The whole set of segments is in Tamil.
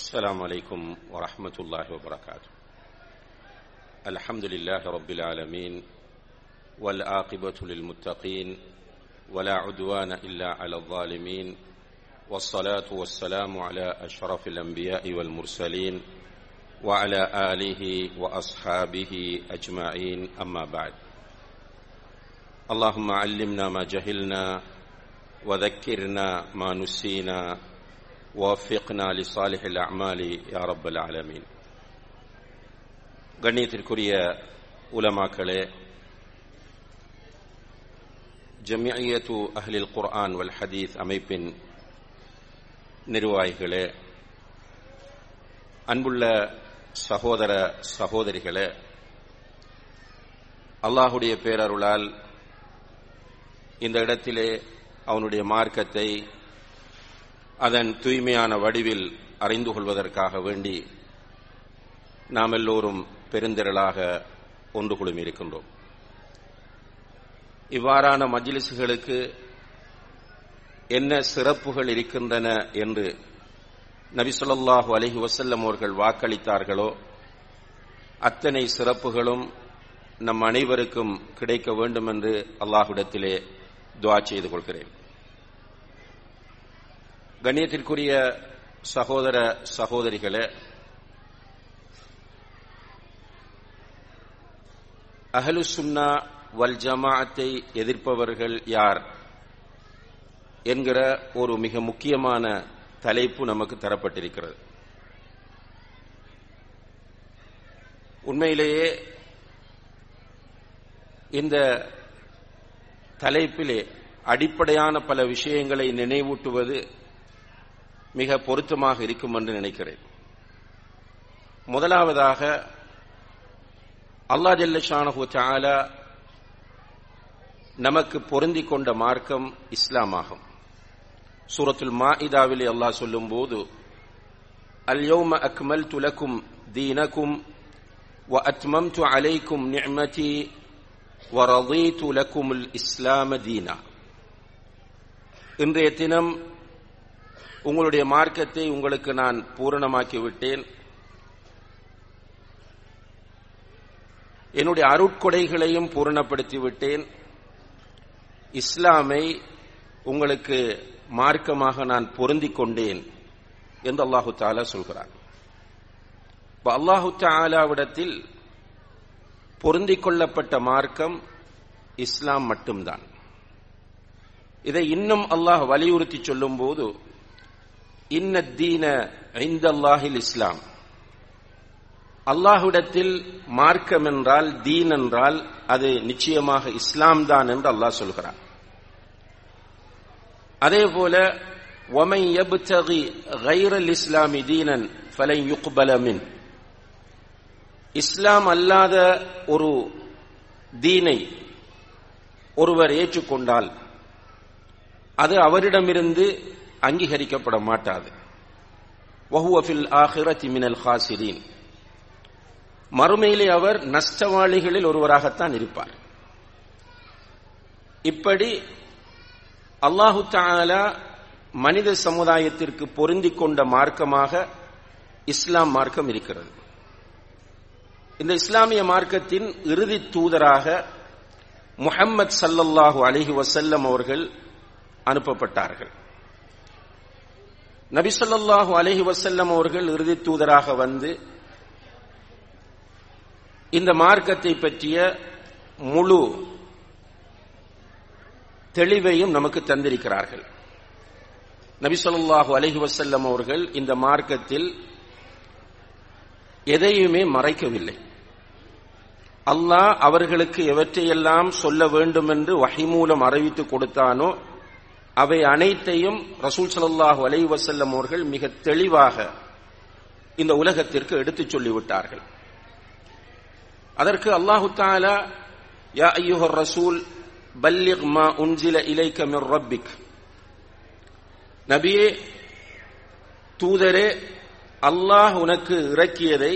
السلام عليكم ورحمة الله وبركاته الحمد لله رب العالمين والعاقبة للمتقين ولا عدوان إلا على الظالمين والصلاة والسلام على أشرف الأنبياء والمرسلين وعلى آله وأصحابه أجمعين أما بعد اللهم علمنا ما جهلنا وذكرنا ما نسينا ووفقنا لصالح الأعمال يا رب العالمين கண்ணியத்திற்குரிய உலமாக்களே ஜமியத்து அஹ்லில் குர்ஆன் வல் ஹதீஸ் அமைப்பின் நிர்வாகிகளே அன்புள்ள சகோதர சகோதரிகளே அல்லாஹுடைய பேரருளால் இந்த இடத்திலே அவனுடைய மார்க்கத்தை அதன் தூய்மையான வடிவில் அறிந்து கொள்வதற்காக வேண்டி நாம் எல்லோரும் பெருந்திரளாக ஒன்று குழுமி இருக்கின்றோம் இவ்வாறான மஜ்லிசுகளுக்கு என்ன சிறப்புகள் இருக்கின்றன என்று நபி சொல்லாஹு அலஹி வசல்லம் அவர்கள் வாக்களித்தார்களோ அத்தனை சிறப்புகளும் நம் அனைவருக்கும் கிடைக்க வேண்டும் என்று அல்லாஹுடத்திலே துவா செய்து கொள்கிறேன் கண்ணியத்திற்குரிய சகோதர சகோதரிகளே அஹலு சுன்னா வல் ஜமாஅத்தை எதிர்ப்பவர்கள் யார் என்கிற ஒரு மிக முக்கியமான தலைப்பு நமக்கு தரப்பட்டிருக்கிறது உண்மையிலேயே இந்த தலைப்பிலே அடிப்படையான பல விஷயங்களை நினைவூட்டுவது மிக பொருத்தமாக இருக்கும் என்று நினைக்கிறேன் முதலாவதாக அல்லா ஜல்லஷானஹு தாலா நமக்கு பொருந்திக் கொண்ட மார்க்கம் இஸ்லாமாகும் சூரத்துல் மாஇதாவிலே அல்லாஹ் சொல்லும் போது அல்யௌம அக்மல் துலக்கும் தீனக்கும் வ அத்மம்து அலைக்கும் நிஅமதி வ ரதீது லக்கும் இஸ்லாம தீனா இன்றைய தினம் உங்களுடைய மார்க்கத்தை உங்களுக்கு நான் பூரணமாக்கி விட்டேன் என்னுடைய அருட்கொடைகளையும் பூரணப்படுத்தி விட்டேன் இஸ்லாமை உங்களுக்கு மார்க்கமாக நான் பொருந்திக் கொண்டேன் என்று அல்லாஹு தாலா சொல்கிறார் இப்ப அல்லாஹு தாலாவிடத்தில் பொருந்திக் கொள்ளப்பட்ட மார்க்கம் இஸ்லாம் மட்டும்தான் இதை இன்னும் அல்லாஹ் வலியுறுத்தி சொல்லும் போது இன்னத்தீன ஐந்தல்லாஹில் இஸ்லாம் அல்லாஹுடத்தில் மார்க்கம் என்றால் தீன் என்றால் அது நிச்சயமாக இஸ்லாம் தான் என்று அல்லாஹ் சொல்கிறார் அதே போல ஒமை எபுத்தகி கைரல் இஸ்லாமி தீனன் ஃபலை யுக்பலமின் இஸ்லாம் அல்லாத ஒரு தீனை ஒருவர் ஏற்றுக்கொண்டால் அது அவரிடமிருந்து அங்கீகரிக்கப்பட மாட்டாது வஹுவஃபில் ஆஹிரத்தி மினல் ஹாசிரீன் மறுமையிலே அவர் நஷ்டவாளிகளில் ஒருவராகத்தான் இருப்பார் இப்படி அல்லாஹு தாலா மனித சமுதாயத்திற்கு பொருந்திக் கொண்ட மார்க்கமாக இஸ்லாம் மார்க்கம் இருக்கிறது இந்த இஸ்லாமிய மார்க்கத்தின் இறுதி தூதராக முஹம்மது சல்லல்லாஹு அலிஹி வசல்லம் அவர்கள் அனுப்பப்பட்டார்கள் நபி சொல்லாஹு அலஹி வசல்லம் அவர்கள் இறுதி தூதராக வந்து இந்த மார்க்கத்தை பற்றிய முழு தெளிவையும் நமக்கு தந்திருக்கிறார்கள் நபி சொல்லாஹு அலஹி வசல்லம் அவர்கள் இந்த மார்க்கத்தில் எதையுமே மறைக்கவில்லை அல்லாஹ் அவர்களுக்கு எவற்றையெல்லாம் சொல்ல வேண்டும் என்று வகை மூலம் அறிவித்து கொடுத்தானோ அவை அனைத்தையும் ரசூல் சல்லாஹூ அலை வசல்லம் அவர்கள் மிக தெளிவாக இந்த உலகத்திற்கு எடுத்துச் சொல்லிவிட்டார்கள் அதற்கு அல்லாஹு தாலா யா ஐயுஹர் ரசூல் பல்லிக் மா உன்சில இலைக்க மிர் ரப்பிக் நபியே தூதரே அல்லாஹ் உனக்கு இறக்கியதை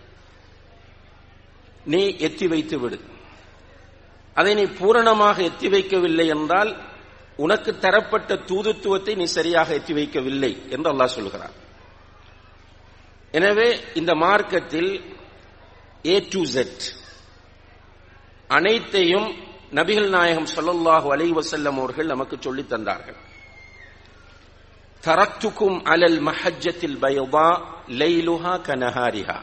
நீ எத்தி வைத்து விடு அதை நீ பூரணமாக எத்தி வைக்கவில்லை என்றால் உனக்கு தரப்பட்ட தூதுத்துவத்தை நீ சரியாக எத்தி வைக்கவில்லை என்று அல்லாஹ் சொல்கிறார் எனவே இந்த மார்க்கத்தில் ஏ டு ஜெட் அனைத்தையும் நபிகள் நாயகம் ஸல்லல்லாஹு அலைஹி வஸல்லம் அவர்கள் நமக்கு சொல்லித் தந்தார்கள் தரக்துக்கும் அலல் மஹஜ்ஜத்தில் பைதா லைலுஹா கனஹாரிஹா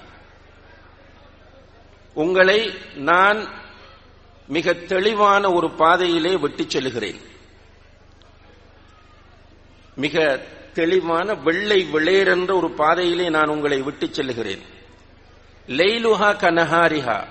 உங்களை நான் மிக தெளிவான ஒரு பாதையிலே விட்டுச் செல்கிறேன் மிக தெளிவான வெள்ளை வெளியேறென்ற ஒரு பாதையிலே நான் உங்களை விட்டுச் செல்கிறேன் லைலுஹா கனஹாரிஹா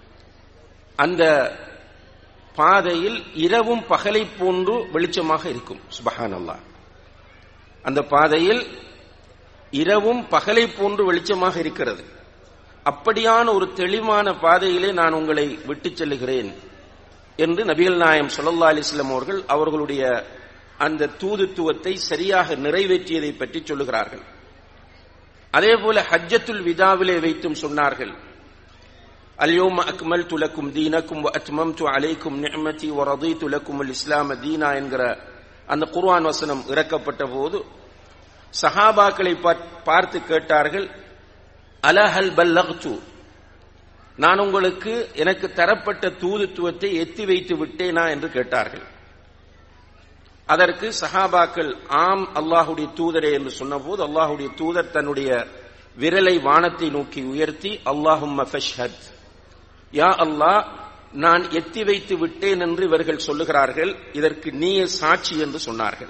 அந்த பாதையில் இரவும் பகலை போன்று வெளிச்சமாக இருக்கும் சுபஹான் அல்லாஹ் அந்த பாதையில் இரவும் பகலை போன்று வெளிச்சமாக இருக்கிறது அப்படியான ஒரு தெளிவான பாதையிலே நான் உங்களை விட்டுச் செல்லுகிறேன் என்று நபிகள் நாயம் சொல்லல்லா அலிஸ்லாம் அவர்கள் அவர்களுடைய அந்த தூதுத்துவத்தை சரியாக நிறைவேற்றியதை பற்றி சொல்லுகிறார்கள் அதே போல ஹஜ்ஜத்துல் விதாவிலே வைத்தும் சொன்னார்கள் اليوم أكملت لكم دينكم وأتممت عليكم نعمتي ورضيت لكم الإسلام دينا என்கிற அந்த குர்ஆன் வசனம் இறக்கப்பட்ட போது சஹாபாக்களை பார்த்து கேட்டார்கள் அலஹல் பல்லக்து நான் உங்களுக்கு எனக்கு தரப்பட்ட தூதுத்துவத்தை எத்தி வைத்து விட்டேனா என்று கேட்டார்கள் அதற்கு சஹாபாக்கள் ஆம் அல்லாஹுடைய தூதரே என்று சொன்னபோது அல்லாஹுடைய தூதர் தன்னுடைய விரலை வானத்தை நோக்கி உயர்த்தி அல்லாஹும் யா அல்லாஹ் நான் எத்தி வைத்து விட்டேன் என்று இவர்கள் சொல்லுகிறார்கள் இதற்கு நீயே சாட்சி என்று சொன்னார்கள்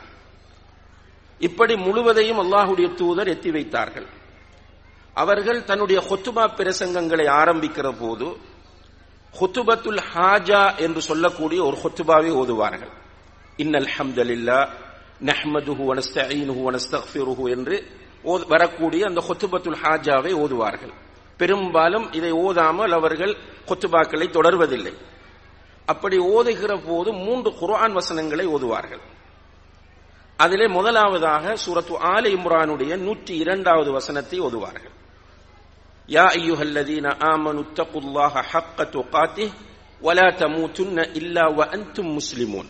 இப்படி முழுவதையும் அல்லாஹுடைய தூதர் எத்தி வைத்தார்கள் அவர்கள் தன்னுடைய ஹொத்துபா பிரசங்கங்களை ஆரம்பிக்கிற போது ஹொத்துபத்துல் ஹாஜா என்று சொல்லக்கூடிய ஒரு ஹொத்துபாவை ஓதுவார்கள் இன்னல் ஹம்தலில்லா நஹ்மதுஹு வனஸ்தஈனுஹு வனஸ்தக்ஃபிருஹு என்று வரக்கூடிய அந்த ஹொத்துபத்துல் ஹாஜாவை ஓதுவார்கள் பெரும்பாலும் இதை ஓதாமல் அவர்கள் கொத்துபாக்களை தொடர்வதில்லை அப்படி ஓதுகிற போது மூன்று குர்ஆன் வசனங்களை ஓதுவார்கள் அதிலே முதலாவதாக சூரத்து ஆல இம்ரானுடைய நூற்றி இரண்டாவது வசனத்தை ஓதுவார்கள் யா ஐயுஹல்லதீன ஆமனு தகுல்லாஹ ஹக்க துகாத்திஹ் வலா தமூதுன்ன இல்லா வ அன்தும் முஸ்லிமூன்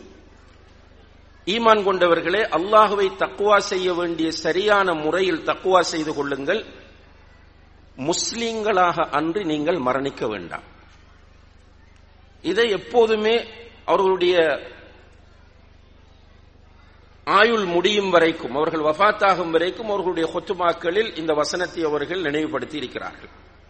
ஈமான் கொண்டவர்களே அல்லாஹுவை தக்குவா செய்ய வேண்டிய சரியான முறையில் தக்குவா செய்து கொள்ளுங்கள் முஸ்லிம்களாக அன்று நீங்கள் மரணிக்க வேண்டாம் இதை எப்போதுமே அவர்களுடைய ஆயுள் முடியும் வரைக்கும் அவர்கள் வஃத்தாகும் வரைக்கும் அவர்களுடைய கொத்துமாக்களில் இந்த வசனத்தை அவர்கள் நினைவுபடுத்தி இருக்கிறார்கள்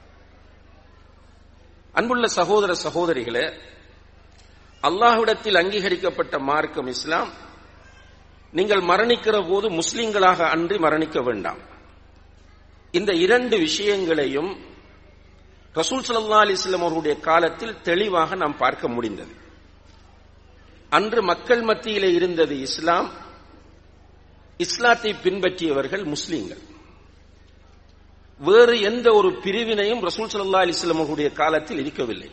அன்புள்ள சகோதர சகோதரிகளே அல்லாஹ்விடத்தில் அங்கீகரிக்கப்பட்ட மார்க்கம் இஸ்லாம் நீங்கள் மரணிக்கிற போது முஸ்லிம்களாக அன்றி மரணிக்க வேண்டாம் இந்த இரண்டு விஷயங்களையும் ரசூல் சல்லா அலிஸ்லாம் அவர்களுடைய காலத்தில் தெளிவாக நாம் பார்க்க முடிந்தது அன்று மக்கள் மத்தியிலே இருந்தது இஸ்லாம் இஸ்லாத்தை பின்பற்றியவர்கள் முஸ்லீம்கள் வேறு எந்த ஒரு பிரிவினையும் ரசூல் சல்லா அலிஸ்லாம் அவர்களுடைய காலத்தில் இருக்கவில்லை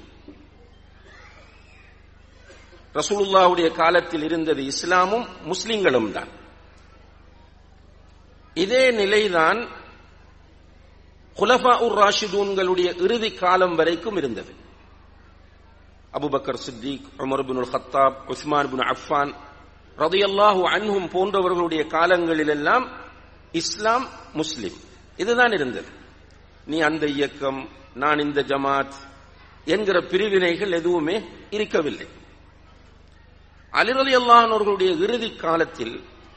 ரசூலுல்லாவுடைய காலத்தில் இருந்தது இஸ்லாமும் முஸ்லிம்களும் தான் இதே நிலைதான் குலஃபா உர் ராஷிதூன்களுடைய இறுதி காலம் வரைக்கும் இருந்தது Abu Bakr Siddiq Umar bin Khattab Uthman bin Affan ரதையல்லாஹு அன்ஹும் போன்றவர்களுடைய காலங்களிலெல்லாம் இஸ்லாம் முஸ்லிம் இதுதான் இருந்தது நீ அந்த இயக்கம் நான் இந்த ஜமாத் என்கிற பிரிவினைகள் எதுவுமே இருக்கவில்லை அலிரலி அல்லாஹர்களுடைய இறுதி காலத்தில்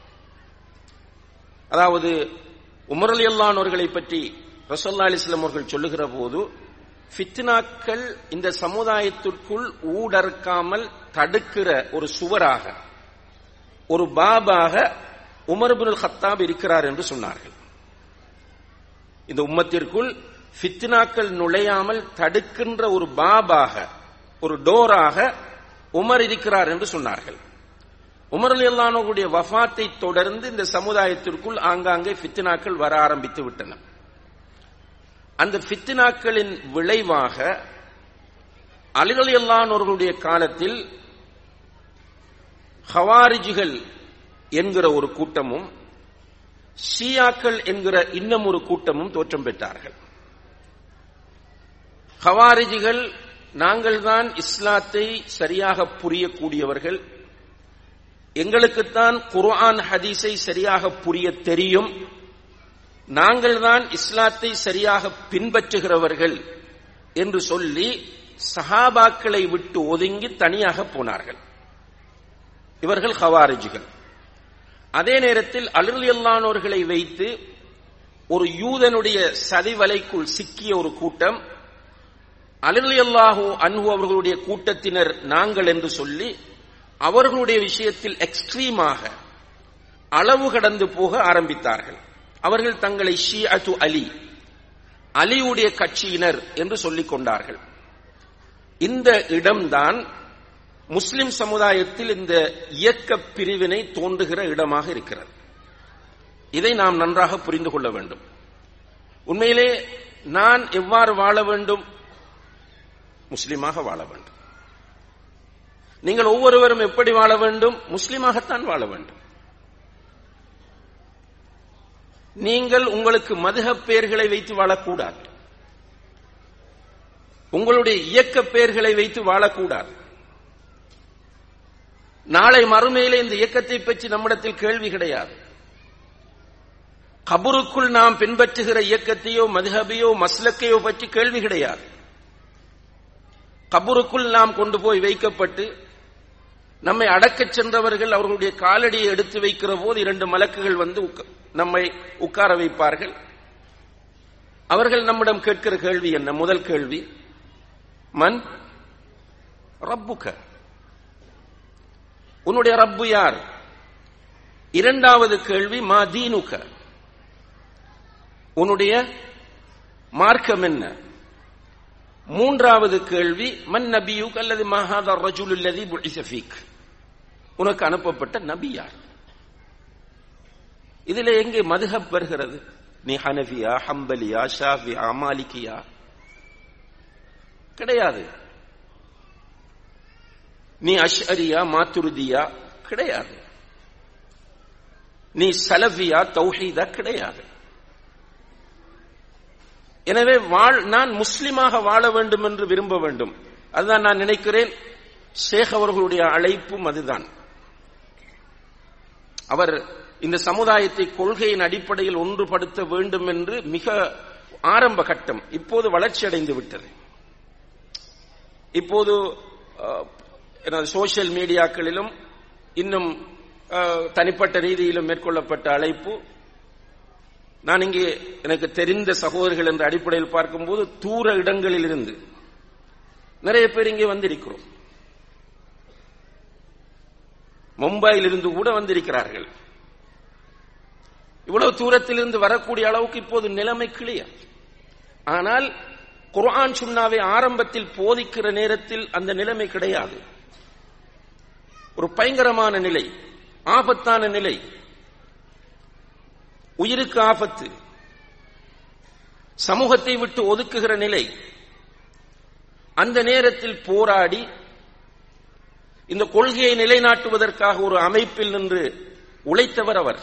அதாவது உமர் அலி அல்லானவர்களை பற்றி ரசோல்லா அலிஸ்லாம் அவர்கள் சொல்லுகிற போது ஃபித்னாக்கள் இந்த சமுதாயத்திற்குள் ஊடறுக்காமல் தடுக்கிற ஒரு சுவராக ஒரு பாபாக உமர் பின் ஹத்தாப் இருக்கிறார் என்று சொன்னார்கள் இந்த உம்மத்திற்குள் ஃபித்னாக்கள் நுழையாமல் தடுக்கின்ற ஒரு பாபாக ஒரு டோராக உமர் இருக்கிறார் என்று சொன்னார்கள் உமர் அலி அல்லானோருடைய வஃத்தை தொடர்ந்து இந்த சமுதாயத்திற்குள் ஆங்காங்கே ஃபித்னாக்கள் வர ஆரம்பித்து விட்டன அந்த ஃபித்னாக்களின் விளைவாக அலிரலி அல்லானோர்களுடைய காலத்தில் ஹவாரிஜிகள் என்கிற ஒரு கூட்டமும் ஷியாக்கள் என்கிற இன்னும் ஒரு கூட்டமும் தோற்றம் பெற்றார்கள் ஹவாரிஜிகள் நாங்கள்தான் இஸ்லாத்தை சரியாக புரியக்கூடியவர்கள் எங்களுக்குத்தான் குர்ஆன் ஹதீஸை சரியாக புரிய தெரியும் நாங்கள் தான் இஸ்லாத்தை சரியாக பின்பற்றுகிறவர்கள் என்று சொல்லி சஹாபாக்களை விட்டு ஒதுங்கி தனியாக போனார்கள் இவர்கள் ஹவாரிஜிகள் அதே நேரத்தில் அலுவலானோர்களை வைத்து ஒரு யூதனுடைய சதிவலைக்குள் சிக்கிய ஒரு கூட்டம் அலுவலாஹு அன்பு அவர்களுடைய கூட்டத்தினர் நாங்கள் என்று சொல்லி அவர்களுடைய விஷயத்தில் எக்ஸ்ட்ரீமாக அளவு கடந்து போக ஆரம்பித்தார்கள் அவர்கள் தங்களை ஷியத்து அலி அலியுடைய கட்சியினர் என்று சொல்லிக் கொண்டார்கள் இந்த இடம்தான் முஸ்லிம் சமுதாயத்தில் இந்த இயக்க பிரிவினை தோன்றுகிற இடமாக இருக்கிறது இதை நாம் நன்றாக புரிந்து கொள்ள வேண்டும் உண்மையிலே நான் எவ்வாறு வாழ வேண்டும் முஸ்லிமாக வாழ வேண்டும் நீங்கள் ஒவ்வொருவரும் எப்படி வாழ வேண்டும் முஸ்லிமாகத்தான் வாழ வேண்டும் நீங்கள் உங்களுக்கு மதுக பெயர்களை வைத்து வாழக்கூடாது உங்களுடைய இயக்க பெயர்களை வைத்து வாழக்கூடாது நாளை மறுமையிலே இந்த இயக்கத்தை பற்றி நம்மிடத்தில் கேள்வி கிடையாது கபருக்குள் நாம் பின்பற்றுகிற இயக்கத்தையோ மதுஹபையோ மஸ்லக்கையோ பற்றி கேள்வி கிடையாது கபருக்குள் நாம் கொண்டு போய் வைக்கப்பட்டு நம்மை அடக்கச் சென்றவர்கள் அவர்களுடைய காலடியை எடுத்து வைக்கிற போது இரண்டு மலக்குகள் வந்து நம்மை உட்கார வைப்பார்கள் அவர்கள் நம்மிடம் கேட்கிற கேள்வி என்ன முதல் கேள்வி மன் ரப்புக உன்னுடைய ரப்பு யார் இரண்டாவது கேள்வி மா தீனுக உன்னுடைய மார்க்கம் என்ன மூன்றாவது கேள்வி மன் நபியுக் அல்லது மஹாதர் ரஜுல் அல்லதி புஇசஃபீக் உனக்கு அனுப்பப்பட்ட நபி யார் இதுல எங்கே மதுஹப் வருகிறது நீ ஹனஃபியா ஹம்பலியா ஷாஃபியா மாலிகியா கிடையாது நீ அஷ்அரியா மாத்துருதியா கிடையாது நீ சலஃபியா தௌஹீதா கிடையாது எனவே வாழ் நான் முஸ்லிமாக வாழ வேண்டும் என்று விரும்ப வேண்டும் அதுதான் நான் நினைக்கிறேன் ஷேக் அவர்களுடைய அழைப்பும் அதுதான் அவர் இந்த சமுதாயத்தை கொள்கையின் அடிப்படையில் ஒன்றுபடுத்த வேண்டும் என்று மிக ஆரம்ப கட்டம் இப்போது வளர்ச்சி அடைந்து விட்டது இப்போது சோசியல் மீடியாக்களிலும் இன்னும் தனிப்பட்ட ரீதியிலும் மேற்கொள்ளப்பட்ட அழைப்பு நான் இங்கே எனக்கு தெரிந்த சகோதரர்கள் என்ற அடிப்படையில் பார்க்கும்போது தூர இடங்களில் இருந்து நிறைய பேர் இங்கே வந்திருக்கிறோம் மும்பையில் இருந்து கூட வந்திருக்கிறார்கள் இவ்வளவு தூரத்தில் இருந்து வரக்கூடிய அளவுக்கு இப்போது நிலைமை கிளியர் ஆனால் குர்ஆன் சுன்னாவை ஆரம்பத்தில் போதிக்கிற நேரத்தில் அந்த நிலைமை கிடையாது ஒரு பயங்கரமான நிலை ஆபத்தான நிலை உயிருக்கு ஆபத்து சமூகத்தை விட்டு ஒதுக்குகிற நிலை அந்த நேரத்தில் போராடி இந்த கொள்கையை நிலைநாட்டுவதற்காக ஒரு அமைப்பில் நின்று உழைத்தவர் அவர்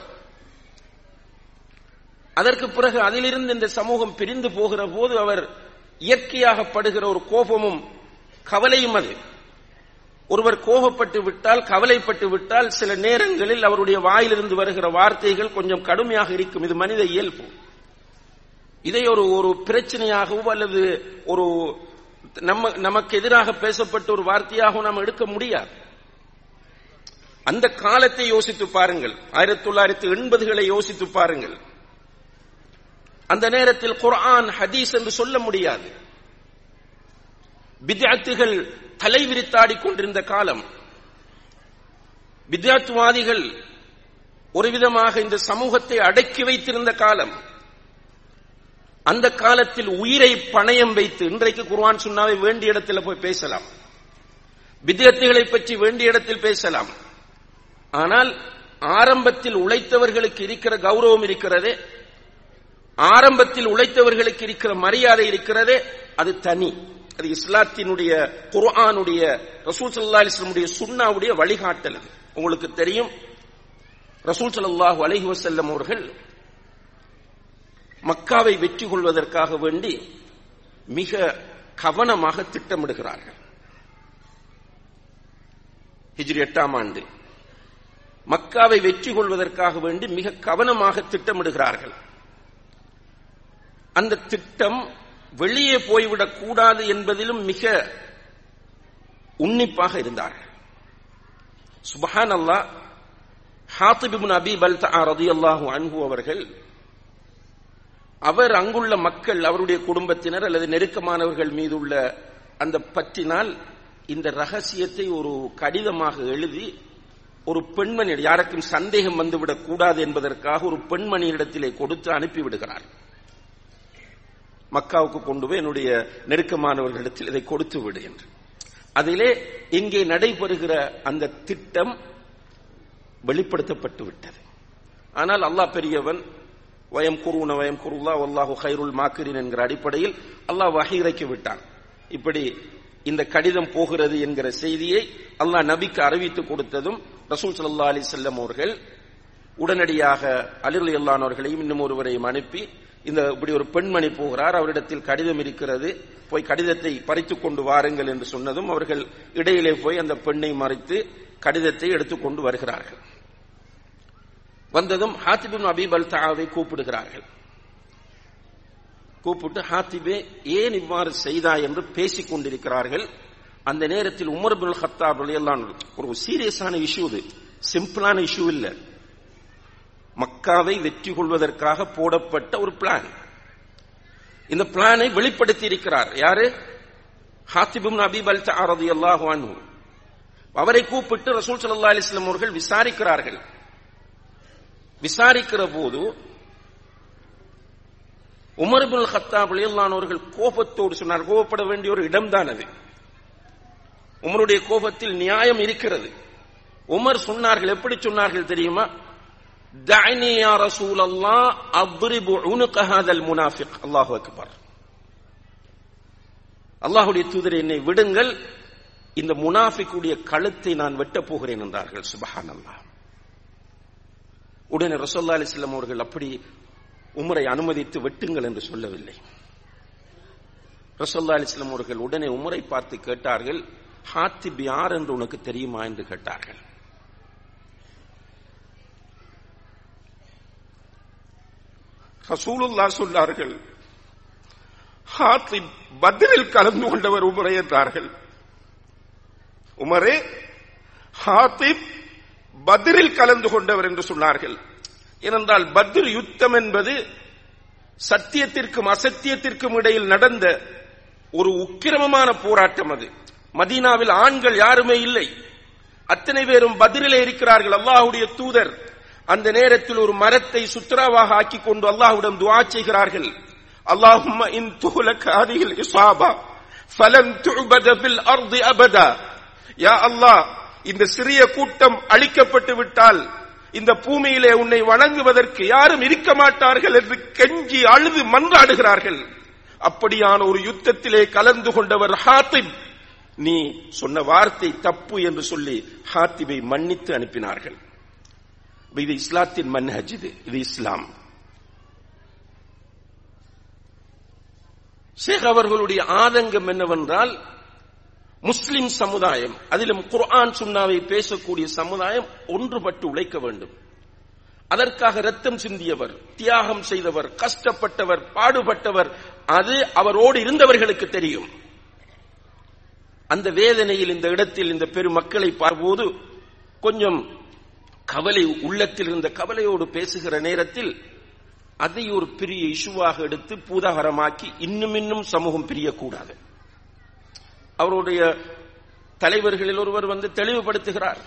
அதற்கு பிறகு அதிலிருந்து இந்த சமூகம் பிரிந்து போகிற போது அவர் இயற்கையாக படுகிற ஒரு கோபமும் கவலையும் அது ஒருவர் கோபப்பட்டு விட்டால் கவலைப்பட்டு விட்டால் சில நேரங்களில் அவருடைய வாயிலிருந்து வருகிற வார்த்தைகள் கொஞ்சம் கடுமையாக இருக்கும் இது மனித இயல்பு இதை ஒரு ஒரு பிரச்சனையாகவோ அல்லது ஒரு நம்ம நமக்கு எதிராக பேசப்பட்ட ஒரு வார்த்தையாகவும் நாம் எடுக்க முடியாது அந்த காலத்தை யோசித்து பாருங்கள் ஆயிரத்தி தொள்ளாயிரத்தி எண்பதுகளை யோசித்து பாருங்கள் அந்த நேரத்தில் குர்ஆன் ஹதீஸ் என்று சொல்ல முடியாது பித்யாத்துகள் தலைவிரித்தாடி கொண்டிருந்த காலம் பித்யாத்துவாதிகள் ஒரு விதமாக இந்த சமூகத்தை அடக்கி வைத்திருந்த காலம் அந்த காலத்தில் உயிரை பணயம் வைத்து இன்றைக்கு குர்ஆன் சுன்னாவை வேண்டிய இடத்தில் போய் பேசலாம் வித்தியத்துகளை பற்றி வேண்டிய இடத்தில் பேசலாம் ஆனால் ஆரம்பத்தில் உழைத்தவர்களுக்கு இருக்கிற கௌரவம் இருக்கிறதே ஆரம்பத்தில் உழைத்தவர்களுக்கு இருக்கிற மரியாதை இருக்கிறதே அது தனி அது இஸ்லாத்தினுடைய குர்ஆனுடைய ரசூல் சல்லா அலிஸ்லமுடைய சுன்னாவுடைய வழிகாட்டல் அது உங்களுக்கு தெரியும் ரசூல் சல்லாஹூ அலஹி வசல்லம் அவர்கள் மக்காவை வெற்றி கொள்வதற்காக வேண்டி மிக கவனமாக திட்டமிடுகிறார்கள் ஹிஜ்ரி எட்டாம் ஆண்டு மக்காவை வெற்றி கொள்வதற்காக வேண்டி மிக கவனமாக திட்டமிடுகிறார்கள் அந்த திட்டம் வெளியே போய்விடக் கூடாது என்பதிலும் மிக உன்னிப்பாக இருந்தார்கள் சுபஹான் அல்லா ஹாத்திபின் அபி பல்தா ரதியல்லாஹு அன்ஹு அவர்கள் அவர் அங்குள்ள மக்கள் அவருடைய குடும்பத்தினர் அல்லது நெருக்கமானவர்கள் மீதுள்ள அந்த பற்றினால் இந்த ரகசியத்தை ஒரு கடிதமாக எழுதி ஒரு பெண்மணி யாருக்கும் சந்தேகம் வந்துவிடக் கூடாது என்பதற்காக ஒரு பெண்மணியிடத்திலே கொடுத்து அனுப்பிவிடுகிறார் மக்காவுக்கு கொண்டு போய் என்னுடைய நெருக்கமானவர்களிடத்தில் இதை கொடுத்து விடு என்று அதிலே இங்கே நடைபெறுகிற அந்த திட்டம் வெளிப்படுத்தப்பட்டு விட்டது ஆனால் அல்லாஹ் பெரியவன் வயம் குருன வயம் குருல்லா வல்லாஹு ஹைருல் மாக்கிரின் என்கிற அடிப்படையில் அல்லாஹ் வகையிறைக்கு விட்டான் இப்படி இந்த கடிதம் போகிறது என்கிற செய்தியை அல்லாஹ் நபிக்கு அறிவித்து கொடுத்ததும் ரசூல் சல்லா அலி செல்லம் அவர்கள் உடனடியாக அலிருள் அல்லானவர்களையும் இன்னும் ஒருவரையும் அனுப்பி இந்த இப்படி ஒரு பெண்மணி போகிறார் அவரிடத்தில் கடிதம் இருக்கிறது போய் கடிதத்தை பறித்துக் கொண்டு வாருங்கள் என்று சொன்னதும் அவர்கள் இடையிலே போய் அந்த பெண்ணை மறைத்து கடிதத்தை எடுத்துக்கொண்டு வருகிறார்கள் வந்ததும் ஹாத்திபின் அபீப் அல் தாவை கூப்பிடுகிறார்கள் கூப்பிட்டு ஹாத்திபே ஏன் இவ்வாறு செய்தா என்று பேசிக் கொண்டிருக்கிறார்கள் அந்த நேரத்தில் உமர் பின் ஹத்தாப் எல்லாம் ஒரு சீரியஸான இஷ்யூ இது சிம்பிளான இஷ்யூ இல்ல மக்காவை வெற்றி கொள்வதற்காக போடப்பட்ட ஒரு பிளான் இந்த பிளானை வெளிப்படுத்தி இருக்கிறார் யாரு ஹாத்திபும் அபீப் அல் தாரதி அல்லாஹ் அவரை கூப்பிட்டு ரசூல் சல்லா அலிஸ்லாம் அவர்கள் விசாரிக்கிறார்கள் விசாரிக்கிற போது உமர் பின் ஹத்தாப் அவர்கள் கோபத்தோடு சொன்னார் கோபப்பட வேண்டிய ஒரு இடம்தான் அது உமருடைய கோபத்தில் நியாயம் இருக்கிறது உமர் சொன்னார்கள் எப்படி சொன்னார்கள் தெரியுமா தஅனி யா ரசூல் அல்லாஹ் அத்ரிபு உனுக ஹாதல் முனாஃபிக் அல்லாஹு அக்பர் அல்லாஹ்வுடைய தூதர் என்னை விடுங்கள் இந்த முனாஃபிக்குடைய கழுத்தை நான் வெட்டப் போகிறேன் என்றார்கள் சுபஹானல்லாஹ் உடனே ரசோல்லா அலிஸ்லாம் அவர்கள் அப்படி உமரை அனுமதித்து வெட்டுங்கள் என்று சொல்லவில்லை ரசோல்லா அலிஸ்லாம் அவர்கள் உடனே உமரை பார்த்து கேட்டார்கள் ஹாத்திப் யார் என்று உனக்கு தெரியுமா என்று கேட்டார்கள் ரசூலுல்லா சொன்னார்கள் ஹாத்திப் பத்ரில் கலந்து கொண்டவர் உமரை என்றார்கள் உமரே ஹாத்திப் பத்ரில் கலந்து கொண்டவர் என்று சொன்னார்கள் ஏனென்றால் பத்ர் யுத்தம் என்பது சத்தியத்திற்கும் அசத்தியத்திற்கும் இடையில் நடந்த ஒரு உக்கிரமமான போராட்டம் அது மதீனாவில் ஆண்கள் யாருமே இல்லை அத்தனை பேரும் பதிலே இருக்கிறார்கள் அல்லாஹுடைய தூதர் அந்த நேரத்தில் ஒரு மரத்தை சுத்ராவாக ஆக்கி கொண்டு அல்லாஹுடன் துவா செய்கிறார்கள் அல்லாஹும்ம இன் துஹலக ஹதிஹில் இஸாபா ஃபலன் துஅபத ஃபில் அர்தி அபதா யா அல்லாஹ் இந்த சிறிய கூட்டம் அழிக்கப்பட்டு விட்டால் இந்த பூமியிலே உன்னை வணங்குவதற்கு யாரும் இருக்க மாட்டார்கள் என்று கெஞ்சி அழுது மன்றாடுகிறார்கள் அப்படியான ஒரு யுத்தத்திலே கலந்து கொண்டவர் ஹாத்திப் நீ சொன்ன வார்த்தை தப்பு என்று சொல்லி ஹாத்திபை மன்னித்து அனுப்பினார்கள் இது இஸ்லாத்தின் மன்ஹஜ் இது இது இஸ்லாம் ஷேக் அவர்களுடைய ஆதங்கம் என்னவென்றால் முஸ்லிம் சமுதாயம் அதிலும் குர்ஆன் சுன்னாவை பேசக்கூடிய சமுதாயம் ஒன்றுபட்டு உழைக்க வேண்டும் அதற்காக ரத்தம் சிந்தியவர் தியாகம் செய்தவர் கஷ்டப்பட்டவர் பாடுபட்டவர் அது அவரோடு இருந்தவர்களுக்கு தெரியும் அந்த வேதனையில் இந்த இடத்தில் இந்த பெருமக்களை பார்ப்போது கொஞ்சம் கவலை உள்ளத்தில் இருந்த கவலையோடு பேசுகிற நேரத்தில் அதை ஒரு பெரிய இஷ்யூவாக எடுத்து பூதாகரமாக்கி இன்னும் இன்னும் சமூகம் பிரியக்கூடாது அவருடைய தலைவர்களில் ஒருவர் வந்து தெளிவுபடுத்துகிறார்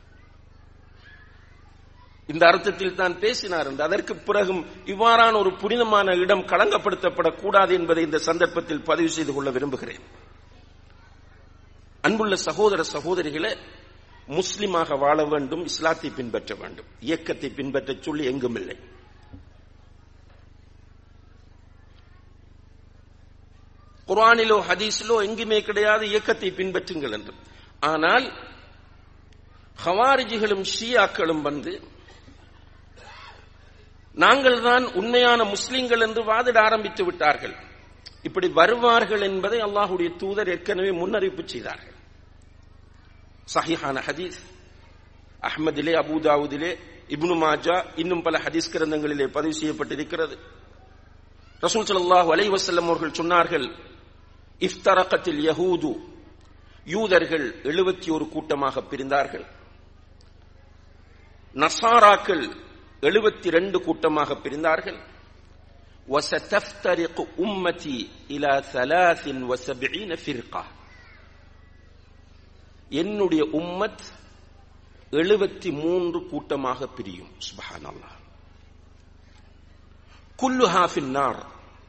இந்த அர்த்தத்தில் தான் பேசினார் என்று அதற்கு பிறகும் இவ்வாறான ஒரு புனிதமான இடம் களங்கப்படுத்தப்படக்கூடாது என்பதை இந்த சந்தர்ப்பத்தில் பதிவு செய்து கொள்ள விரும்புகிறேன் அன்புள்ள சகோதர சகோதரிகளே முஸ்லிமாக வாழ வேண்டும் இஸ்லாத்தை பின்பற்ற வேண்டும் இயக்கத்தை பின்பற்ற சொல்லி எங்கும் இல்லை குரானிலோ ஹதீஸிலோ எங்குமே கிடையாது இயக்கத்தை பின்பற்றுங்கள் என்று ஆனால் ஹவாரிஜிகளும் ஷியாக்களும் வந்து நாங்கள் தான் உண்மையான முஸ்லிம்கள் என்று வாதிட ஆரம்பித்து விட்டார்கள் இப்படி வருவார்கள் என்பதை அல்லாஹுடைய தூதர் ஏற்கனவே முன்னறிவிப்பு செய்தார்கள் சஹிஹான ஹதீஸ் அஹ்மதிலே அபுதாவுதிலே இப்னு மாஜா இன்னும் பல ஹதீஸ் கிரந்தங்களிலே பதிவு செய்யப்பட்டிருக்கிறது ரசூல் ஸல்லல்லாஹு அலைஹி வஸல்லம் அவர்கள் சொன்னார்கள் இஃப்தரகத்தில் யஹூது யூதர்கள் எழுபத்தி ஒரு கூட்டமாக பிரிந்தார்கள் நசாராக்கள் எழுபத்தி ரெண்டு கூட்டமாக பிரிந்தார்கள் وستفترق أمتي إلى ثلاث وسبعين فرقة என்னுடைய உம்மத் எழுபத்தி மூன்று கூட்டமாக பிரியும் சுபஹான் அல்லாஹ் குல்லு ஹாஃபின் நார்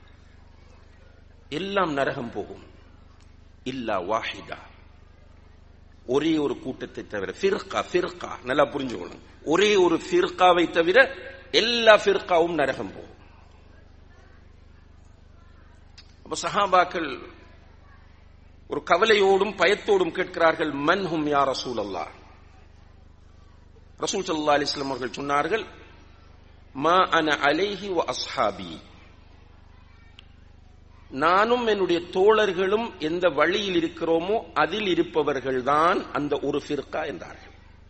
எல்லாம் நரகம் போகும் இல்லா வாஹிதா ஒரே ஒரு கூட்டத்தை தவிர ஃபிர்கா ஃபிர்கா நல்லா புரிஞ்சுக்கணும் ஒரே ஒரு ஃபிர்காவை தவிர எல்லா ஃபிர்காவும் நரகம் போகும் அப்ப சஹாபாக்கள் ஒரு கவலையோடும் பயத்தோடும் கேட்கிறார்கள் மன்ஹும் யா ரசூல் அல்லா ரசூல் சல்லா அலிஸ்லாம் அவர்கள் சொன்னார்கள் மா அன அலைஹி வ அஸ்ஹாபி நானும் என்னுடைய தோழர்களும் எந்த வழியில் இருக்கிறோமோ அதில் இருப்பவர்கள்தான் அந்த ஒரு ஃபிர்கா என்றார்கள்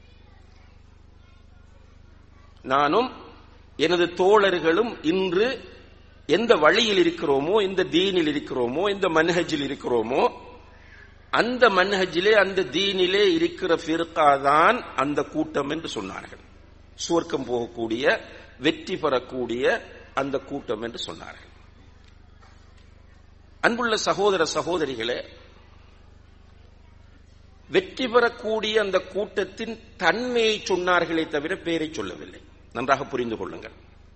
நானும் எனது தோழர்களும் இன்று எந்த வழியில் இருக்கிறோமோ எந்த தீனில் இருக்கிறோமோ எந்த மன்ஹஜில் இருக்கிறோமோ அந்த மன்ஹஜிலே அந்த தீனிலே இருக்கிற ஃபிர்கா தான் அந்த கூட்டம் என்று சொன்னார்கள் சுவர்க்கம் போகக்கூடிய வெற்றி பெறக்கூடிய அந்த கூட்டம் என்று சொன்னார்கள் அன்புள்ள சகோதர சகோதரிகளே வெற்றி பெறக்கூடிய அந்த கூட்டத்தின் தன்மையை சொன்னார்களே தவிர பேரை சொல்லவில்லை நன்றாக புரிந்து கொள்ளுங்கள்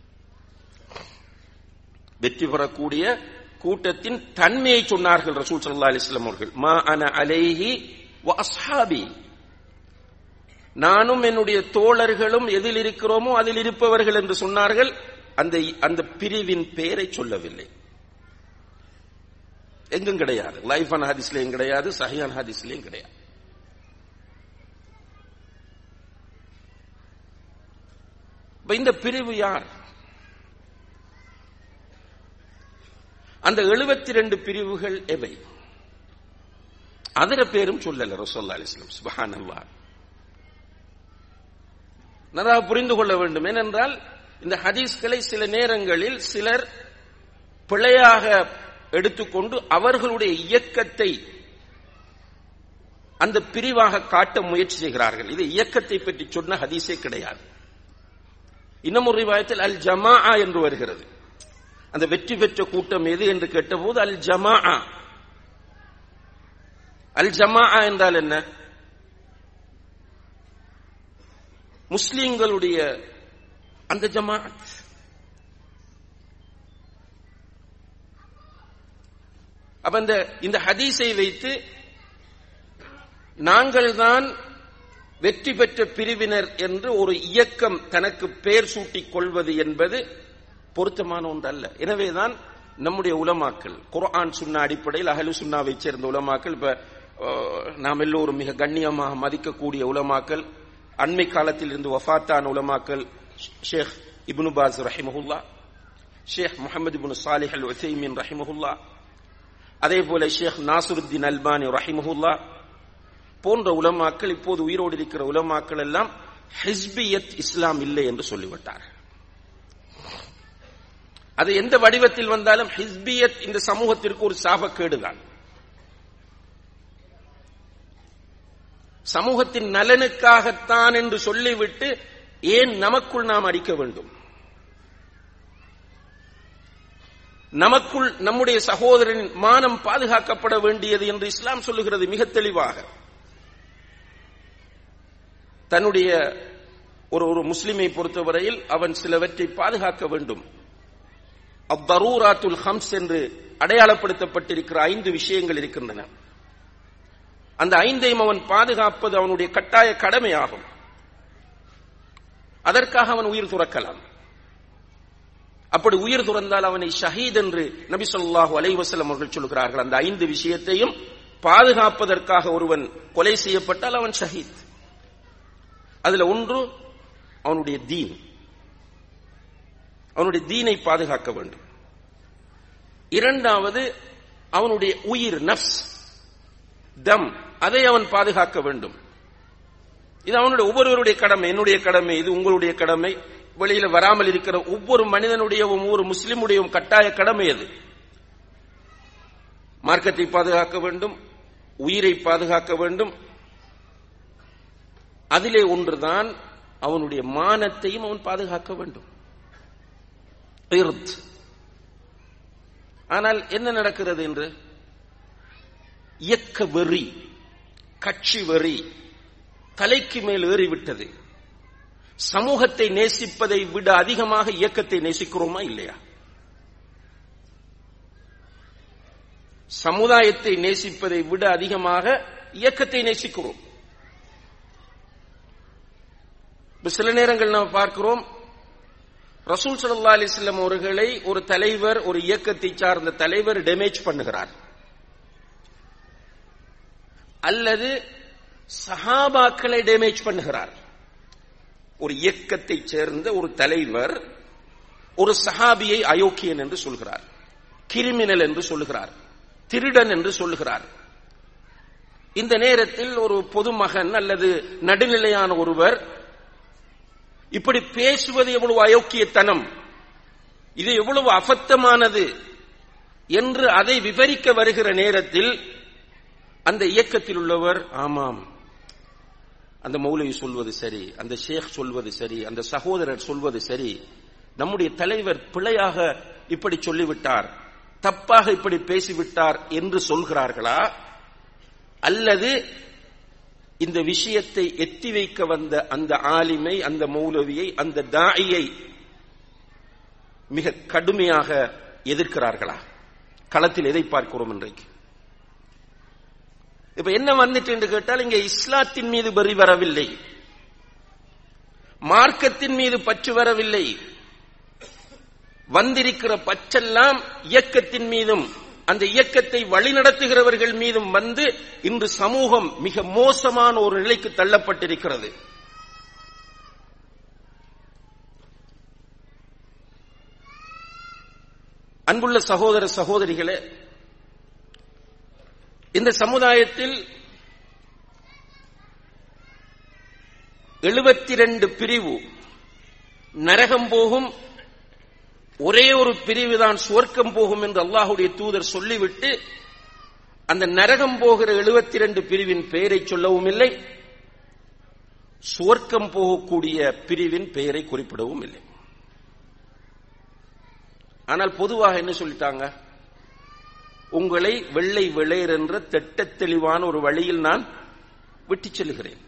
வெற்றி பெறக்கூடிய கூட்டத்தின் தன்மையை சொன்னார்கள் ரசூல் சல்லா அலிஸ்லாம் அவர்கள் மா அன அலைஹி வ அஸ்ஹாபி நானும் என்னுடைய தோழர்களும் எதில் இருக்கிறோமோ அதில் இருப்பவர்கள் என்று சொன்னார்கள் அந்த அந்த பிரிவின் பெயரை சொல்லவில்லை எங்கும் கிடையாது லைஃப் அன் ஹதீஸ்லயும் கிடையாது சஹியான் ஹதீஸ்லயும் கிடையாது இந்த பிரிவு யார் அந்த எழுபத்தி ரெண்டு பிரிவுகள் எவை அதர பேரும் சொல்லல ரசோல்லா அலிஸ்லாம் சுபஹான் அல்லா நன்றாக புரிந்து கொள்ள வேண்டும் ஏனென்றால் இந்த ஹதீஸ்களை சில நேரங்களில் சிலர் பிழையாக எடுத்துக்கொண்டு அவர்களுடைய இயக்கத்தை அந்த பிரிவாக காட்ட முயற்சி செய்கிறார்கள் இது இயக்கத்தை பற்றி சொன்ன ஹதீஸே கிடையாது இன்னும் ஒரு ரிவாயத்தில் அல் ஜமா என்று வருகிறது அந்த வெற்றி பெற்ற கூட்டம் எது என்று கேட்டபோது அல் ஜமா அல் ஜமா என்றால் என்ன முஸ்லிம்களுடைய அந்த ஜமாத் அப்ப இந்த இந்த ஹதீஸை வைத்து நாங்கள் தான் வெற்றி பெற்ற பிரிவினர் என்று ஒரு இயக்கம் தனக்கு பெயர் சூட்டிக் கொள்வது என்பது பொருத்தமான ஒன்று அல்ல எனவேதான் நம்முடைய உலமாக்கள் குர்ஆன் சுன்னா அடிப்படையில் அகலு சுன்னாவை சேர்ந்த உலமாக்கள் இப்ப நாம் எல்லோரும் மிக கண்ணியமாக மதிக்கக்கூடிய உலமாக்கள் அண்மை காலத்தில் இருந்து வஃத்தான உலமாக்கள் ஷேக் இப்னு பாஸ் ரஹிமஹுல்லா ஷேக் முகமது இப்னு சாலிஹ் அல் உசைமின் ரஹிமஹுல்லா அதே போல ஷேக் நாசுருத்தீன் அல்பானி ரஹிமஹுல்லா போன்ற உலமாக்கள் இப்போது உயிரோடு இருக்கிற உலமாக்கள் எல்லாம் ஹிஸ்பியத் இஸ்லாம் இல்லை என்று சொல்லிவிட்டார்கள் அது எந்த வடிவத்தில் வந்தாலும் ஹிஸ்பியத் இந்த சமூகத்திற்கு ஒரு சாபக்கேடுதான் சமூகத்தின் நலனுக்காகத்தான் என்று சொல்லிவிட்டு ஏன் நமக்குள் நாம் அடிக்க வேண்டும் நமக்குள் நம்முடைய சகோதரனின் மானம் பாதுகாக்கப்பட வேண்டியது என்று இஸ்லாம் சொல்லுகிறது மிக தெளிவாக தன்னுடைய ஒரு ஒரு முஸ்லிமை பொறுத்தவரையில் அவன் சிலவற்றை பாதுகாக்க வேண்டும் அத்தரூராத்துல் ஹம்ஸ் என்று அடையாளப்படுத்தப்பட்டிருக்கிற ஐந்து விஷயங்கள் இருக்கின்றன அந்த ஐந்தையும் அவன் பாதுகாப்பது அவனுடைய கட்டாய கடமையாகும் அதற்காக அவன் உயிர் துறக்கலாம் அப்படி உயிர் துறந்தால் அவனை ஷஹீத் என்று நபி சொல்லாஹு அலைவசலம் அவர்கள் சொல்கிறார்கள் அந்த ஐந்து விஷயத்தையும் பாதுகாப்பதற்காக ஒருவன் கொலை செய்யப்பட்டால் அவன் ஷஹீத் அதுல ஒன்று அவனுடைய தீன் அவனுடைய தீனை பாதுகாக்க வேண்டும் இரண்டாவது அவனுடைய உயிர் நப்ஸ் தம் அதை அவன் பாதுகாக்க வேண்டும் இது அவனுடைய ஒவ்வொருவருடைய கடமை என்னுடைய கடமை இது உங்களுடைய கடமை வெளியில வராமல் இருக்கிற ஒவ்வொரு மனிதனுடைய ஒவ்வொரு முஸ்லிமுடைய கட்டாய கடமை அது மார்க்கத்தை பாதுகாக்க வேண்டும் உயிரை பாதுகாக்க வேண்டும் அதிலே ஒன்றுதான் அவனுடைய மானத்தையும் அவன் பாதுகாக்க வேண்டும் இர்த். ஆனால் என்ன நடக்கிறது என்று இயக்க வெறி கட்சி வெறி தலைக்கு மேல் ஏறிவிட்டது சமூகத்தை நேசிப்பதை விட அதிகமாக இயக்கத்தை நேசிக்கிறோமா இல்லையா சமுதாயத்தை நேசிப்பதை விட அதிகமாக இயக்கத்தை நேசிக்கிறோம் இப்ப சில நேரங்கள் நாம் பார்க்கிறோம் ரசூல் சல்லா அலிஸ்லாம் அவர்களை ஒரு தலைவர் ஒரு இயக்கத்தை சார்ந்த தலைவர் டேமேஜ் பண்ணுகிறார் அல்லது சஹாபாக்களை டேமேஜ் பண்ணுகிறார் ஒரு இயக்கத்தை சேர்ந்த ஒரு தலைவர் ஒரு சஹாபியை அயோக்கியன் என்று சொல்கிறார் கிரிமினல் என்று சொல்லுகிறார் திருடன் என்று சொல்லுகிறார் இந்த நேரத்தில் ஒரு பொதுமகன் அல்லது நடுநிலையான ஒருவர் இப்படி பேசுவது எவ்வளவு அயோக்கியத்தனம் இது எவ்வளவு அபத்தமானது என்று அதை விவரிக்க வருகிற நேரத்தில் அந்த இயக்கத்தில் உள்ளவர் ஆமாம் அந்த மௌலவி சொல்வது சரி அந்த ஷேக் சொல்வது சரி அந்த சகோதரர் சொல்வது சரி நம்முடைய தலைவர் பிழையாக இப்படி சொல்லிவிட்டார் தப்பாக இப்படி பேசிவிட்டார் என்று சொல்கிறார்களா அல்லது இந்த விஷயத்தை எத்தி வைக்க வந்த அந்த ஆலிமை அந்த மௌலவியை அந்த தாயை மிக கடுமையாக எதிர்க்கிறார்களா களத்தில் எதை பார்க்கிறோம் இன்றைக்கு இப்ப என்ன வந்துட்டு என்று கேட்டால் இங்க இஸ்லாத்தின் மீது வரி வரவில்லை மார்க்கத்தின் மீது பற்று வரவில்லை வந்திருக்கிற பச்செல்லாம் இயக்கத்தின் மீதும் அந்த இயக்கத்தை வழிநடத்துகிறவர்கள் மீதும் வந்து இன்று சமூகம் மிக மோசமான ஒரு நிலைக்கு தள்ளப்பட்டிருக்கிறது அன்புள்ள சகோதர சகோதரிகளே இந்த சமுதாயத்தில் எழுபத்தி ரெண்டு பிரிவு நரகம் போகும் ஒரே ஒரு பிரிவு தான் சுவர்க்கம் போகும் என்று அல்லாஹுடைய தூதர் சொல்லிவிட்டு அந்த நரகம் போகிற எழுபத்தி ரெண்டு பிரிவின் பெயரை சொல்லவும் இல்லை சுவர்க்கம் போகக்கூடிய பிரிவின் பெயரை குறிப்பிடவும் இல்லை ஆனால் பொதுவாக என்ன சொல்லிட்டாங்க உங்களை வெள்ளை வெளையர் என்ற திட்ட தெளிவான ஒரு வழியில் நான் விட்டுச் செல்கிறேன்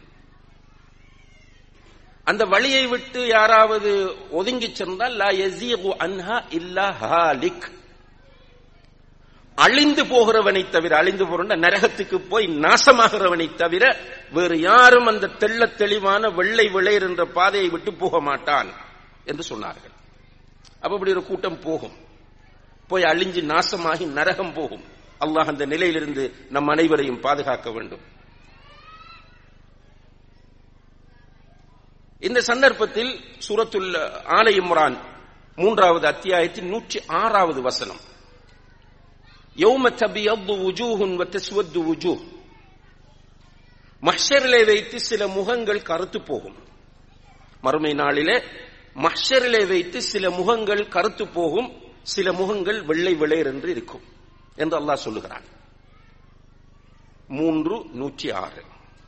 அந்த வழியை விட்டு யாராவது ஒதுங்கி சென்றால் லா யஸீகு அன்ஹா இல்லா ஹாலிக் அழிந்து போகிறவனை தவிர அழிந்து போகிற நரகத்துக்கு போய் நாசமாகிறவனை தவிர வேறு யாரும் அந்த தெள்ள தெளிவான வெள்ளை விளையர் என்ற பாதையை விட்டு போக மாட்டான் என்று சொன்னார்கள் அப்ப இப்படி ஒரு கூட்டம் போகும் போய் அழிஞ்சு நாசமாகி நரகம் போகும் அல்லாஹ் அந்த நிலையிலிருந்து நம் அனைவரையும் பாதுகாக்க வேண்டும் இந்த சந்தர்ப்பத்தில் சூரத்துல் ஆலை இம்ரான் மூன்றாவது அத்தியாயத்தின் நூற்றி ஆறாவது வசனம் யௌம தபியத்து உஜூஹுன் வத்தஸ்வத்து உஜூஹ் மஹ்ஷரிலே வைத்து சில முகங்கள் கருத்து போகும் மறுமை நாளிலே மஹ்ஷரிலே வைத்து சில முகங்கள் கருத்து போகும் சில முகங்கள் வெள்ளை வெளையர் என்று இருக்கும் என்று அல்லாஹ் சொல்லுகிறான் மூன்று நூற்றி ஆறு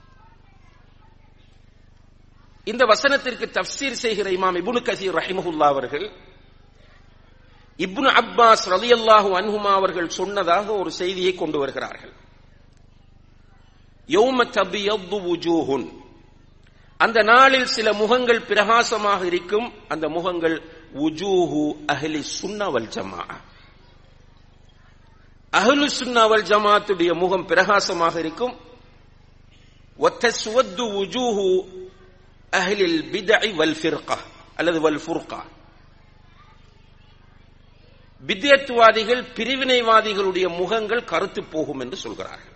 இந்த வசனத்திற்கு தப்சீர் செய்கிற இமாம் இபுனு கசீர் ரஹிமஹுல்லா அவர்கள் இப்னு அப்பாஸ் ரலியல்லாஹு அன்ஹுமா அவர்கள் சொன்னதாக ஒரு செய்தியை கொண்டு வருகிறார்கள் யௌம தபியத்து வுஜூஹுன் அந்த நாளில் சில முகங்கள் பிரகாசமாக இருக்கும் அந்த முகங்கள் உஜூஹு அஹ்லி சுன்னா வல் ஜமா அஹ்லு சுன்னா வல் ஜமாத்துடைய முகம் பிரகாசமாக இருக்கும் ஒத்தஸ்வத்து உஜூஹு அஹ்லில் பிதஇ வல் ஃபிர்கா அல்லது வல் ஃபுர்கா பித்யத்துவாதிகள் பிரிவினைவாதிகளுடைய முகங்கள் கருத்து போகும் என்று சொல்கிறார்கள்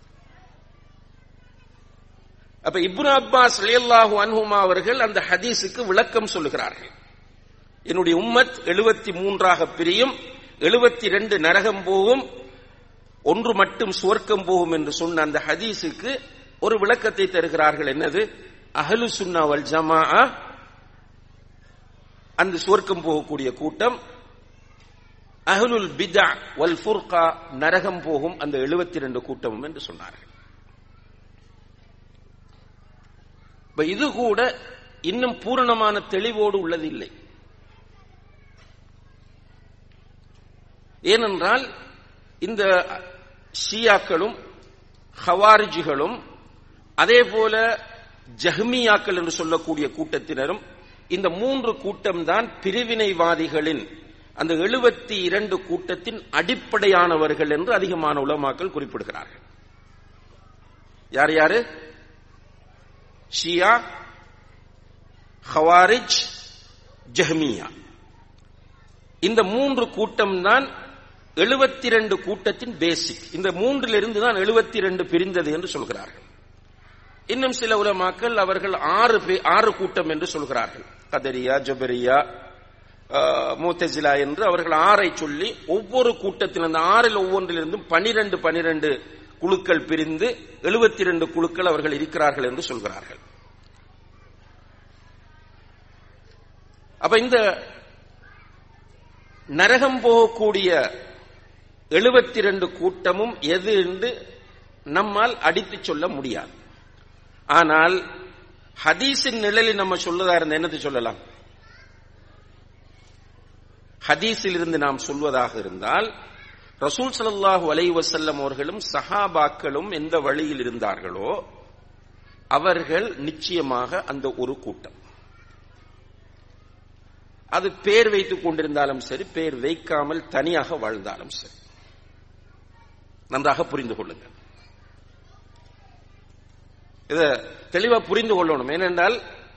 அப்ப இப்னு அப்பாஸ் ரலியல்லாஹு அன்ஹுமா அவர்கள் அந்த ஹதீஸுக்கு விளக்கம் சொல்லுகிறார்கள் என்னுடைய உம்மத் எழுபத்தி மூன்றாக பிரியும் எழுபத்தி ரெண்டு நரகம் போகும் ஒன்று மட்டும் சுவர்க்கம் போகும் என்று சொன்ன அந்த ஹதீஸுக்கு ஒரு விளக்கத்தை தருகிறார்கள் என்னது அஹலு சுன்னா வல் ஜமா அந்த சுவர்க்கம் போகக்கூடிய கூட்டம் அஹ்லுல் பிதா வல் ஃபுர்கா நரகம் போகும் அந்த 72 கூட்டமும் என்று சொன்னார்கள் இப்ப இது கூட இன்னும் பூரணமான தெளிவோடு உள்ளதில்லை ஏனென்றால் இந்த ஷியாக்களும் ஹவாரிஜிகளும் அதே போல ஜஹ்மியாக்கள் என்று சொல்லக்கூடிய கூட்டத்தினரும் இந்த மூன்று கூட்டம்தான் பிரிவினைவாதிகளின் அந்த எழுபத்தி இரண்டு கூட்டத்தின் அடிப்படையானவர்கள் என்று அதிகமான உலமாக்கள் குறிப்பிடுகிறார்கள் யார் யாரு ஷியா ஹவாரிஜ் ஜஹ்மியா இந்த மூன்று கூட்டம் தான் எழுபத்தி ரெண்டு கூட்டத்தின் பேசிக் இந்த மூன்றிலிருந்து தான் எழுபத்தி ரெண்டு பிரிந்தது என்று சொல்கிறார்கள் இன்னும் சில உலமாக்கள் அவர்கள் ஆறு ஆறு கூட்டம் என்று சொல்கிறார்கள் கதரியா ஜபரியா மூத்தஜிலா என்று அவர்கள் ஆறை சொல்லி ஒவ்வொரு கூட்டத்தில் அந்த ஆறில் ஒவ்வொன்றிலிருந்தும் பனிரெண்டு பனிரெண்டு குழுக்கள் பிரிந்து எழுபத்தி ரெண்டு குழுக்கள் அவர்கள் இருக்கிறார்கள் என்று சொல்கிறார்கள் அப்ப இந்த நரகம் போகக்கூடிய எழுபத்தி ரெண்டு கூட்டமும் எது என்று நம்மால் அடித்து சொல்ல முடியாது ஆனால் ஹதீஸின் நிழலில் நம்ம சொல்லுதா இருந்த என்னது சொல்லலாம் ஹதீஸில் இருந்து நாம் சொல்வதாக இருந்தால் ரசூல் சல்லாஹூ அலை வசல்லம் அவர்களும் சஹாபாக்களும் எந்த வழியில் இருந்தார்களோ அவர்கள் நிச்சயமாக அந்த ஒரு கூட்டம் அது பேர் வைத்துக் கொண்டிருந்தாலும் சரி பேர் வைக்காமல் தனியாக வாழ்ந்தாலும் சரி நன்றாக புரிந்து கொள்ளுங்கள் இத தெளிவா புரிந்து கொள்ளணும் ஏனென்றால்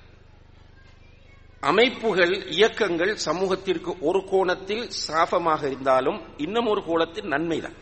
அமைப்புகள் இயக்கங்கள் சமூகத்திற்கு ஒரு கோணத்தில் சாபமாக இருந்தாலும் இன்னும் ஒரு கோணத்தில் நன்மைதான்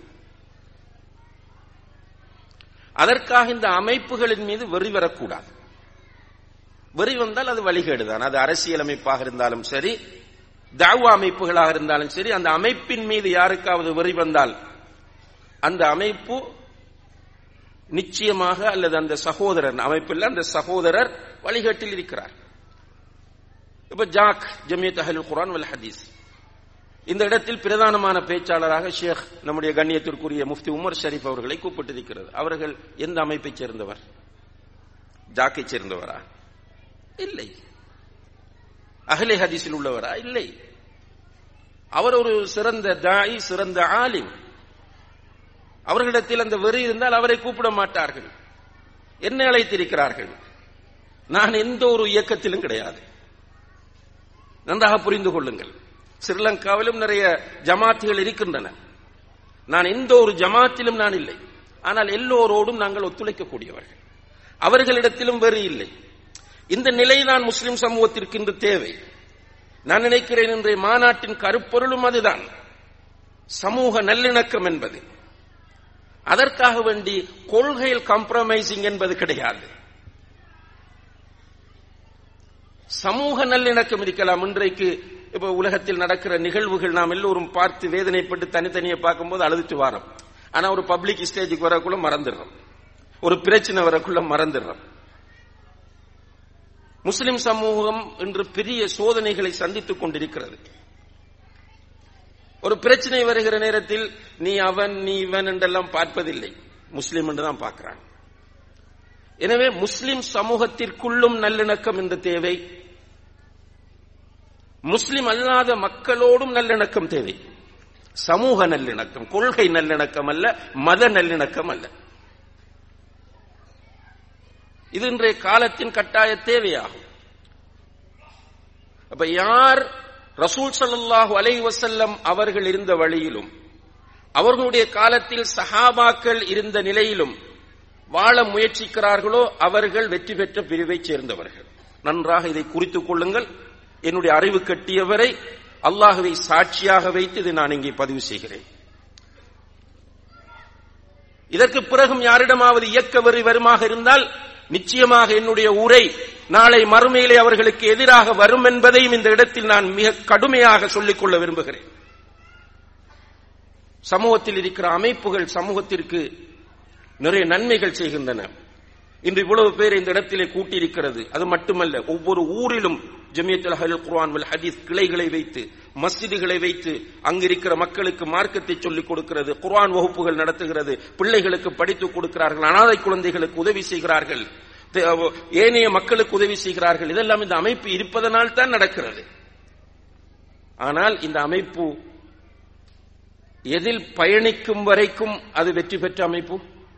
அதற்காக இந்த அமைப்புகளின் மீது வெறி வரக்கூடாது வெறி வந்தால் அது வழிகேடுதான் அது அரசியல் அமைப்பாக இருந்தாலும் சரி தாவா அமைப்புகளாக இருந்தாலும் சரி அந்த அமைப்பின் மீது யாருக்காவது வெறி வந்தால் அந்த அமைப்பு நிச்சயமாக அல்லது அந்த சகோதரர் அமைப்பில் அந்த சகோதரர் வழிகேட்டில் இருக்கிறார் இப்ப ஜாக் ஜமியத் அஹல் குரான் வல் ஹதீஸ் இந்த இடத்தில் பிரதானமான பேச்சாளராக ஷேக் நம்முடைய கண்ணியத்திற்குரிய முஃப்தி உமர் ஷரீப் அவர்களை கூப்பிட்டிருக்கிறது அவர்கள் எந்த அமைப்பைச் சேர்ந்தவர் ஜாக்கை சேர்ந்தவரா இல்லை அகலே ஹதீஸில் உள்ளவரா இல்லை அவர் ஒரு சிறந்த தாய் சிறந்த ஆலிம் அவர்களிடத்தில் அந்த வெறி இருந்தால் அவரை கூப்பிட மாட்டார்கள் என்ன அழைத்திருக்கிறார்கள் நான் எந்த ஒரு இயக்கத்திலும் கிடையாது நன்றாக புரிந்து கொள்ளுங்கள் ஸ்ரீலங்காவிலும் நிறைய ஜமாத்துகள் இருக்கின்றன நான் எந்த ஒரு ஜமாத்திலும் நான் இல்லை ஆனால் எல்லோரோடும் நாங்கள் ஒத்துழைக்கக்கூடியவர்கள் அவர்களிடத்திலும் வெறி இல்லை இந்த நிலைதான் முஸ்லிம் சமூகத்திற்கு இன்று தேவை நான் நினைக்கிறேன் இன்றைய மாநாட்டின் கருப்பொருளும் அதுதான் சமூக நல்லிணக்கம் என்பது அதற்காக வேண்டி கொள்கையில் காம்ப்ரமைசிங் என்பது கிடையாது சமூக நல்லிணக்கம் இருக்கலாம் இன்றைக்கு இப்ப உலகத்தில் நடக்கிற நிகழ்வுகள் நாம் எல்லோரும் பார்த்து வேதனைப்பட்டு தனித்தனியே பார்க்கும்போது அழுதுட்டு வரோம் ஆனா ஒரு பப்ளிக் ஸ்டேஜுக்கு வரக்குள்ள மறந்துடுறோம் ஒரு பிரச்சனை வரக்குள்ள மறந்துடுறோம் முஸ்லிம் சமூகம் இன்று பெரிய சோதனைகளை சந்தித்துக் கொண்டிருக்கிறது ஒரு பிரச்சனை வருகிற நேரத்தில் நீ அவன் நீ இவன் என்றெல்லாம் பார்ப்பதில்லை முஸ்லிம் என்று தான் பார்க்கிறான் எனவே முஸ்லிம் சமூகத்திற்குள்ளும் நல்லிணக்கம் இந்த தேவை முஸ்லிம் அல்லாத மக்களோடும் நல்லிணக்கம் தேவை சமூக நல்லிணக்கம் கொள்கை நல்லிணக்கம் அல்ல மத நல்லிணக்கம் அல்ல இது இன்றைய காலத்தின் கட்டாய தேவையாகும் அப்ப யார் ரசூல் சல்லாஹூ அலை வசல்லம் அவர்கள் இருந்த வழியிலும் அவர்களுடைய காலத்தில் சஹாபாக்கள் இருந்த நிலையிலும் வாழ முயற்சிக்கிறார்களோ அவர்கள் வெற்றி பெற்ற பிரிவைச் சேர்ந்தவர்கள் நன்றாக இதை குறித்துக் கொள்ளுங்கள் என்னுடைய அறிவு கட்டியவரை அல்லாஹுவை சாட்சியாக வைத்து இதை நான் இங்கே பதிவு செய்கிறேன் இதற்கு பிறகும் யாரிடமாவது இயக்க வரி வருமாக இருந்தால் நிச்சயமாக என்னுடைய உரை நாளை மறுமையிலே அவர்களுக்கு எதிராக வரும் என்பதையும் இந்த இடத்தில் நான் மிக கடுமையாக சொல்லிக்கொள்ள விரும்புகிறேன் சமூகத்தில் இருக்கிற அமைப்புகள் சமூகத்திற்கு நிறைய நன்மைகள் செய்கின்றன இன்று இவ்வளவு பேர் இந்த இடத்திலே கூட்டியிருக்கிறது அது மட்டுமல்ல ஒவ்வொரு ஊரிலும் ஜமியத்துல் ஹல் குர்ஆன் வல் ஹதீஸ் கிளைகளை வைத்து மஸ்ஜிதுகளை வைத்து அங்கிருக்கிற மக்களுக்கு மார்க்கத்தை சொல்லிக் கொடுக்கிறது குர்ஆன் வகுப்புகள் நடத்துகிறது பிள்ளைகளுக்கு படித்துக் கொடுக்கிறார்கள் அனாதை குழந்தைகளுக்கு உதவி செய்கிறார்கள் தே- ஏனைய மக்களுக்கு உதவி செய்கிறார்கள் இதெல்லாம் இந்த அமைப்பு இருப்பதனால் தான் நடக்கிறது ஆனால் இந்த அமைப்பு எதில் பயணிக்கும் வரைக்கும் அது வெற்றி பெற்ற அமைப்பு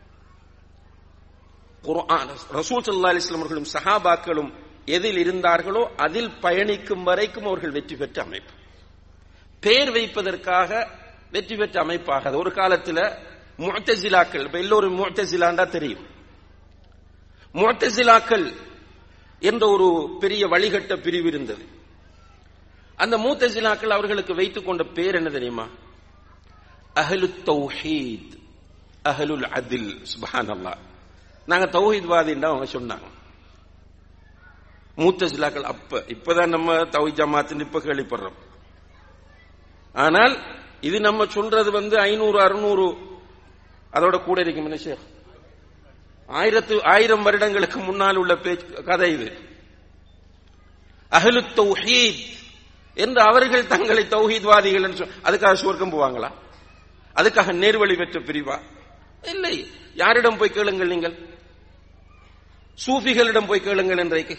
குர்ஆன் ரசூல் ஸல்லல்லாஹு அலைஹி வஸல்லம் அவர்களும் சஹாபாக்களும் எதில் இருந்தார்களோ அதில் பயணிக்கும் வரைக்கும் அவர்கள் வெற்றி பெற்ற அமைப்பு பேர் வைப்பதற்காக வெற்றி பெற்ற அமைப்பாக அது ஒரு காலத்துல முஅத்தசிலாக்கள் இப்ப எல்லோரும் முஅத்தசிலாண்டா தெரியும் முஅத்தசிலாக்கள் என்ற ஒரு பெரிய வழிகட்ட பிரிவு இருந்தது அந்த மூத்தசிலாக்கள் அவர்களுக்கு வைத்துக் கொண்ட பேர் என்ன தெரியுமா அஹ்லு தௌஹீத் அஹ்லுல் அதில் சுப்ஹானல்லாஹ் நாங்க தௌஹீத்வாதின்னு அவங்க சொன்னாங்க மூத்தசிலாக்கள் அப்ப இப்பதான் நம்ம தௌஹீத் ஜமாத்துன்னு இப்ப கேள்விப்படுறோம் ஆனால் இது நம்ம சொல்றது வந்து ஐநூறு அறுநூறு அதோட கூட இருக்கும் என்ன ஷேக் ஆயிரத்து ஆயிரம் வருடங்களுக்கு முன்னால் உள்ள பேச்சு கதை இது அஹ்லு தௌஹீத் என்று அவர்கள் தங்களை தௌஹீத்வாதிகள் என்று சொல்- அதுக்காக சுவர்க்கம் போவாங்களா அதுக்காக நேர்வழி பெற்ற பிரிவா இல்லை யாரிடம் போய் கேளுங்கள் நீங்கள் சூஃபிகளிடம் போய் கேளுங்கள் இன்றைக்கு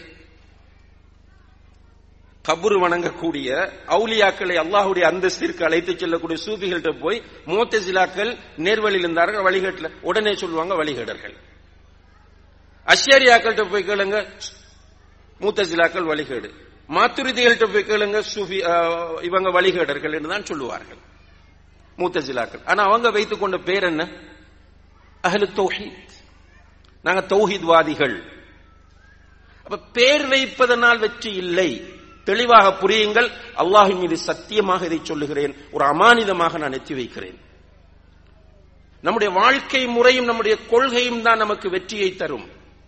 கபுரு வணங்கக்கூடிய அவுலியாக்களை அல்லாஹ்வுடைய அந்தஸ்திற்கு அழைத்துச் செல்லக்கூடிய சூஃபிகள்கிட்ட போய் மூத்தசிலாக்கள் நேர்வழியில் இருந்தார்கள் வழிகேட்டில் உடனே சொல்லுவாங்க வழிகேடர்கள் அஷ்ஷரியாக்கள்கிட்ட போய் கேளுங்க மூத்தசிலாக்கள் வழிகேடு மாத்துரிதிகள்கிட்ட போய் கேளுங்க சூஃபி அஹ், இவங்க வழிகேடர்கள் என்று தான் சொல்லுவார்கள் மூத்தசிலாக்கள் ஆனா அவங்க வைத்துக் கொண்ட பேர் என்ன அஹ்லு தௌஹீத் நாங்க தௌஹீத்வாதிகள் அப்ப பேர் வைப்பதனால் வெற்றி இல்லை தெளிவாக புரியுங்கள் அல்லாஹின் மீது சத்தியமாக இதை சொல்லுகிறேன் ஒரு அமானிதமாக நான் எத்தி வைக்கிறேன் நம்முடைய வாழ்க்கை முறையும் நம்முடைய கொள்கையும் தான் நமக்கு வெற்றியை தரும்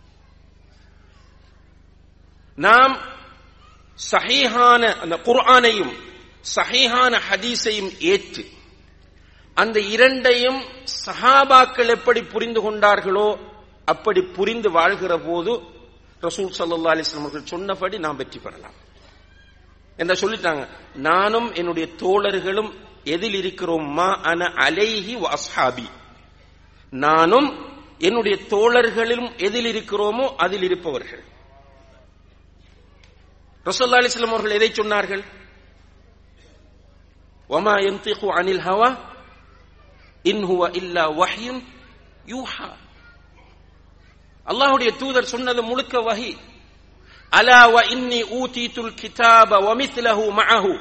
நாம் சஹீஹான அந்த குர்ஆனையும் சஹீஹான ஹதீஸையும் ஏற்று அந்த இரண்டையும் சஹாபாக்கள் எப்படி புரிந்து கொண்டார்களோ அப்படி புரிந்து வாழ்கிற போது ரசூல் ஸல்லல்லாஹு அலைஹி வஸல்லம் அவர்கள் சொன்னபடி நாம் வெற்றி பெறலாம் என்ன சொல்லிட்டாங்க நானும் என்னுடைய தோழர்களும் எதில் இருக்கிறோம் மா அன அலைஹி வ அஸ்ஹாபி நானும் என்னுடைய தோழர்களும் எதில் இருக்கிறோமோ அதில் இருப்பவர்கள் ரசூலுல்லாஹி அலைஹி வஸல்லம் அவர்கள் எதை சொன்னார்கள் வமா யன்திகு அனில் ஹவா இன் ஹுவ இல்லா வஹ்யுன் யூஹா அல்லாஹ்வுடைய தூதர் சொன்னது முழுக்க வஹி அலா வ இன்னி ஊதீதுல் கிதாப வ மிஸ்லஹு மஅஹு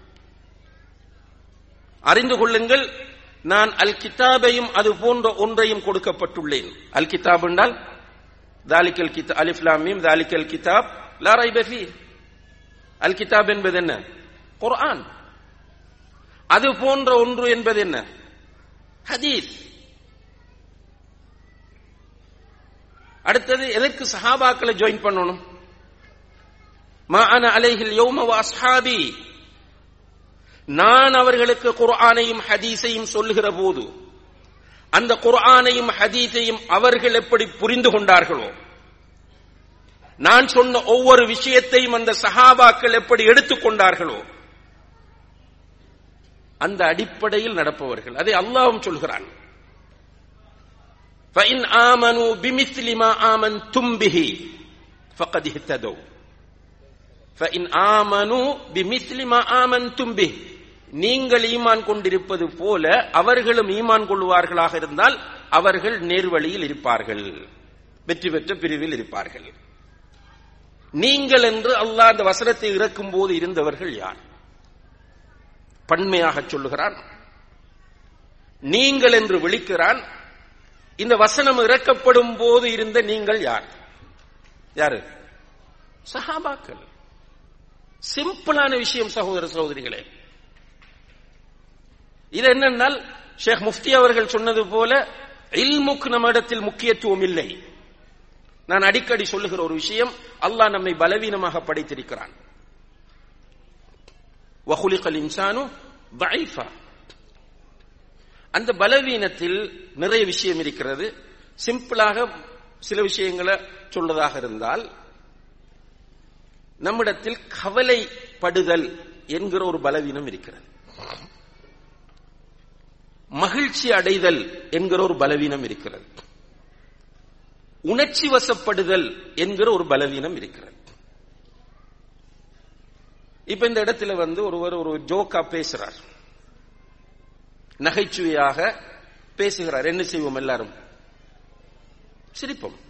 அறிந்து கொள்ளுங்கள் நான் அல் கிதாபையும் அது போன்ற ஒன்றையும் கொடுக்கப்பட்டுள்ளேன் அல் கிதாப் என்றால் தாலிக்கல் கிதாப் அலிஃப் லாம் மீம் தாலிக்கல் கிதாப் லா ரைப ஃபீ அல் கிதாப் என்பது என்ன குர்ஆன் அது போன்ற ஒன்று என்பது என்ன ஹதீஸ் அடுத்தது எதற்கு சஹாபாக்களை ஜாயின் பண்ணணும் மா அன அலைஹில் யௌம வ அஸ்ஹாபி நான் அவர்களுக்கு குர்ஆனையும் ஹதீஸையும் சொல்லுகிற போது அந்த குர்ஆனையும் ஹதீஸையும் அவர்கள் எப்படி புரிந்து கொண்டார்களோ நான் சொன்ன ஒவ்வொரு விஷயத்தையும் அந்த சஹாபாக்கள் எப்படி எடுத்துக்கொண்டார்களோ அந்த அடிப்படையில் நடப்பவர்கள் அதை அல்லாஹ்வும் சொல்கிறான் فإن آمنوا بمثل ما آمنتم به فقد اهتدوا فإن آمنوا بمثل ما آمنتم به நீங்கள் ஈமான் கொண்டிருப்பது போல அவர்களும் ஈமான் கொள்வார்களாக இருந்தால் அவர்கள் நேர்வழியில் இருப்பார்கள் வெற்றி பெற்ற பிரிவில் இருப்பார்கள் நீங்கள் என்று அல்லாஹ் அந்த வசனத்தை இறக்கும் போது இருந்தவர்கள் யார் பன்மையாக சொல்லுகிறான் நீங்கள் என்று விழிக்கிறான் இந்த வசனம் இறக்கப்படும் போது இருந்த நீங்கள் யார் யாரு சஹாபாக்கள் சிம்பிளான விஷயம் சகோதர சகோதரிகளே இது என்னென்னால் ஷேக் முஃப்தி அவர்கள் சொன்னது போல இல்முக்கு நம்மிடத்தில் முக்கியத்துவம் இல்லை நான் அடிக்கடி சொல்லுகிற ஒரு விஷயம் அல்லாஹ் நம்மை பலவீனமாக படைத்திருக்கிறான் வஹுலிகல் இன்சானு ضعيفا அந்த பலவீனத்தில் நிறைய விஷயம் இருக்கிறது சிம்பிளாக சில விஷயங்களை சொல்றதாக இருந்தால் நம்மிடத்தில் கவலைப்படுதல் என்கிற ஒரு பலவீனம் இருக்கிறது மகிழ்ச்சி அடைதல் என்கிற ஒரு பலவீனம் இருக்கிறது உணர்ச்சி வசப்படுதல் என்கிற ஒரு பலவீனம் இருக்கிறது இப்ப இந்த இடத்துல வந்து ஒருவர் ஒரு ஜோக்கா பேசுறார் நகைச்சுவையாக பேசுகிறார் என்ன செய்வோம் எல்லாரும் சிரிப்போம்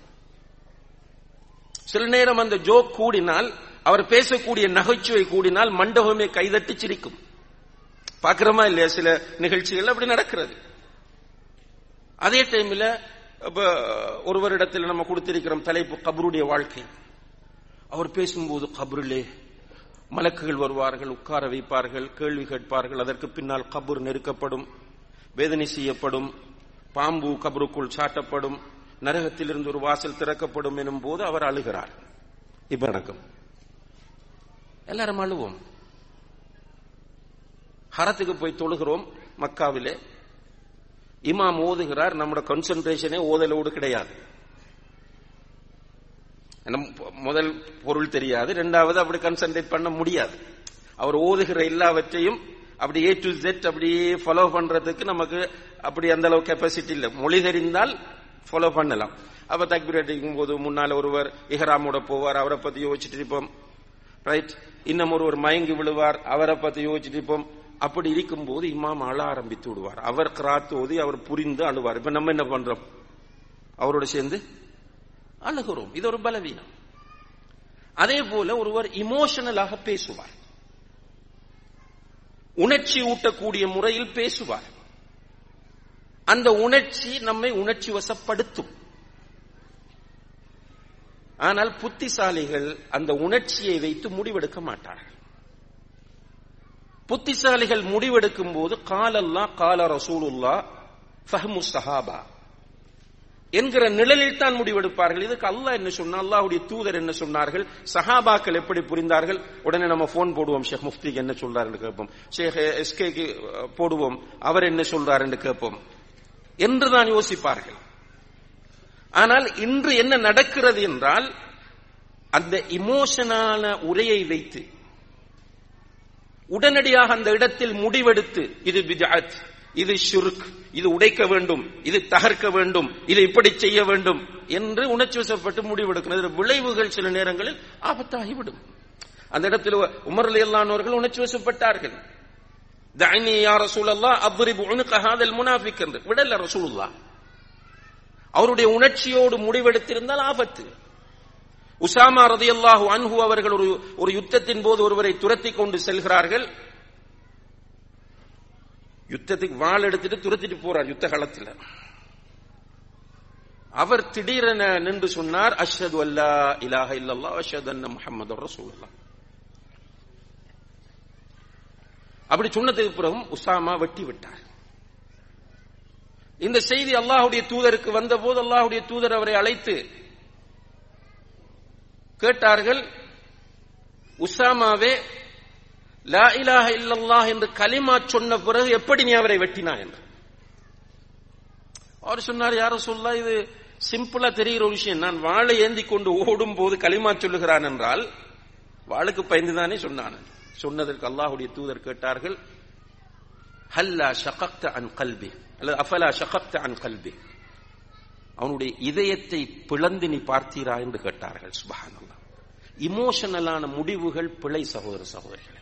சில நேரம் அந்த ஜோக் கூடினால் அவர் பேசக்கூடிய நகைச்சுவை கூடினால் மண்டபமே கைதட்டி சிரிக்கும் பாக்குறோமா இல்லையா சில நிகழ்ச்சிகள் அப்படி நடக்கிறது அதே டைம்ல ஒருவரிடத்தில் நம்ம கொடுத்திருக்கிறோம் தலைப்பு கபருடைய வாழ்க்கை அவர் பேசும்போது கபருலே மலக்குகள் வருவார்கள் உட்கார வைப்பார்கள் கேள்வி கேட்பார்கள் அதற்கு பின்னால் கபூர் நெருக்கப்படும் வேதனை செய்யப்படும் பாம்பு கபருக்குள் சாட்டப்படும் நரகத்திலிருந்து ஒரு வாசல் திறக்கப்படும் எனும் போது அவர் அழுகிறார் இப்ப நடக்கும் எல்லாரும் அழுவோம் ஹரத்துக்கு போய் தொழுகிறோம் மக்காவிலே இமாம் ஓதுகிறார் நம்மளோட கான்சென்ட்ரேஷனே ஓதலோடு கிடையாது முதல் பொருள் தெரியாது ரெண்டாவது அப்படி கான்சென்ட்ரேட் பண்ண முடியாது அவர் ஓதுகிற எல்லாவற்றையும் அப்படி ஏ டு ஜெட் அப்படியே ஃபாலோ பண்றதுக்கு நமக்கு அப்படி அந்த அளவு கெப்பாசிட்டி இல்லை மொழி தெரிந்தால் ஃபாலோ பண்ணலாம் அப்ப தக்பீர் அடிக்கும் போது முன்னால ஒருவர் இஹராமோட போவார் அவரை பத்தி யோசிச்சுட்டு இருப்போம் ரைட் இன்னும் ஒருவர் மயங்கி விழுவார் அவரை பத்தி யோசிச்சுட்டு இருப்போம் அப்படி இருக்கும்போது இமாம் அழ ஆரம்பித்து விடுவார் அவர் கிராத்து ஓதி அவர் புரிந்து அழுவார் இப்ப நம்ம என்ன பண்றோம் அவரோட சேர்ந்து அழுகிறோம் இது ஒரு பலவீனம் அதே போல ஒருவர் இமோஷனலாக பேசுவார் உணர்ச்சி ஊட்டக்கூடிய முறையில் பேசுவார் அந்த உணர்ச்சி நம்மை உணர்ச்சி வசப்படுத்தும் ஆனால் புத்திசாலிகள் அந்த உணர்ச்சியை வைத்து முடிவெடுக்க மாட்டார்கள் புத்திசாலிகள் முடிவெடுக்கும் போது காலல்லா கால ரசூலுல்லா ஃபஹ்மு சஹாபா என்கிற நிழலில் தான் முடிவெடுப்பார்கள் இதுக்கு அல்லாஹ் என்ன சொன்னா அல்லாஹுடைய தூதர் என்ன சொன்னார்கள் சஹாபாக்கள் எப்படி புரிந்தார்கள் உடனே நம்ம போன் போடுவோம் ஷேக் முஃப்திக்கு என்ன சொல்றாருன்னு கேட்போம் ஷேக் எஸ்கேக்கு போடுவோம் அவர் என்ன சொல்றாருன்னு கேட்போம் என்றுதான் யோசிப்பார்கள் ஆனால் இன்று என்ன நடக்கிறது என்றால் அந்த இமோஷனான உரையை வைத்து உடனடியாக அந்த இடத்தில் முடிவெடுத்து இது பிஜாத் இது ஷுருக் இது உடைக்க வேண்டும் இது தகர்க்க வேண்டும் இது இப்படி செய்ய வேண்டும் என்று உணர்ச்சி வசப்பட்டு முடிவெடுக்கிறது விளைவுகள் சில நேரங்களில் ஆபத்தாகிவிடும் அந்த இடத்தில் உமர் அல்லானவர்கள் உணர்ச்சி வசப்பட்டார்கள் தனி யா ரசூலல்லா அப்ரிபு உனுக ஹாதல் முனாஃபிக் என்று விடல ரசூலுல்லா அவருடைய உணர்ச்சியோடு முடிவெடுத்திருந்தால் ஆபத்து உசாமா ரதியல்லாஹு அன்ஹு அவர்கள் ஒரு ஒரு யுத்தத்தின் போது ஒருவரை துரத்தி கொண்டு செல்கிறார்கள் யுத்தத்துக்கு வாள் எடுத்துட்டு துரத்திட்டு போறார் யுத்த காலத்தில் அவர் திடீரென நின்று சொன்னார் அஷ்ஹது அல்லா இலாஹ இல்லல்லா அஷ்ஹது அன்ன முஹம்மது ரசூலுல்லாஹ் அப்படி சொன்னதுக்கு பிறகும் உசாமா வெட்டி விட்டார் இந்த செய்தி அல்லாஹுடைய தூதருக்கு வந்த போது அல்லாஹுடைய தூதர் அவரை அழைத்து கேட்டார்கள் உசாமாவே லா இலாஹ இல்லல்லாஹ் என்று கலிமா சொன்ன பிறகு எப்படி நீ அவரை வெட்டினா என்று அவர் சொன்னார் யார சொல்லா இது சிம்பிளா தெரிகிற ஒரு விஷயம் நான் வாழை ஏந்தி கொண்டு ஓடும் போது களிமா சொல்லுகிறான் என்றால் வாளுக்கு பயந்துதானே சொன்னான் சொன்னதற்கு அல்லாஹுடைய தூதர் கேட்டார்கள் ஹல்லா ஷகக்த அன் கல்பி அல்லது அஃபலா ஷகக்த அன் கல்பி அவனுடைய இதயத்தை பிளந்து நீ பார்த்தீரா என்று கேட்டார்கள் சுபஹானல்லா இமோஷனலான முடிவுகள் பிழை சகோதர சகோதரிகளை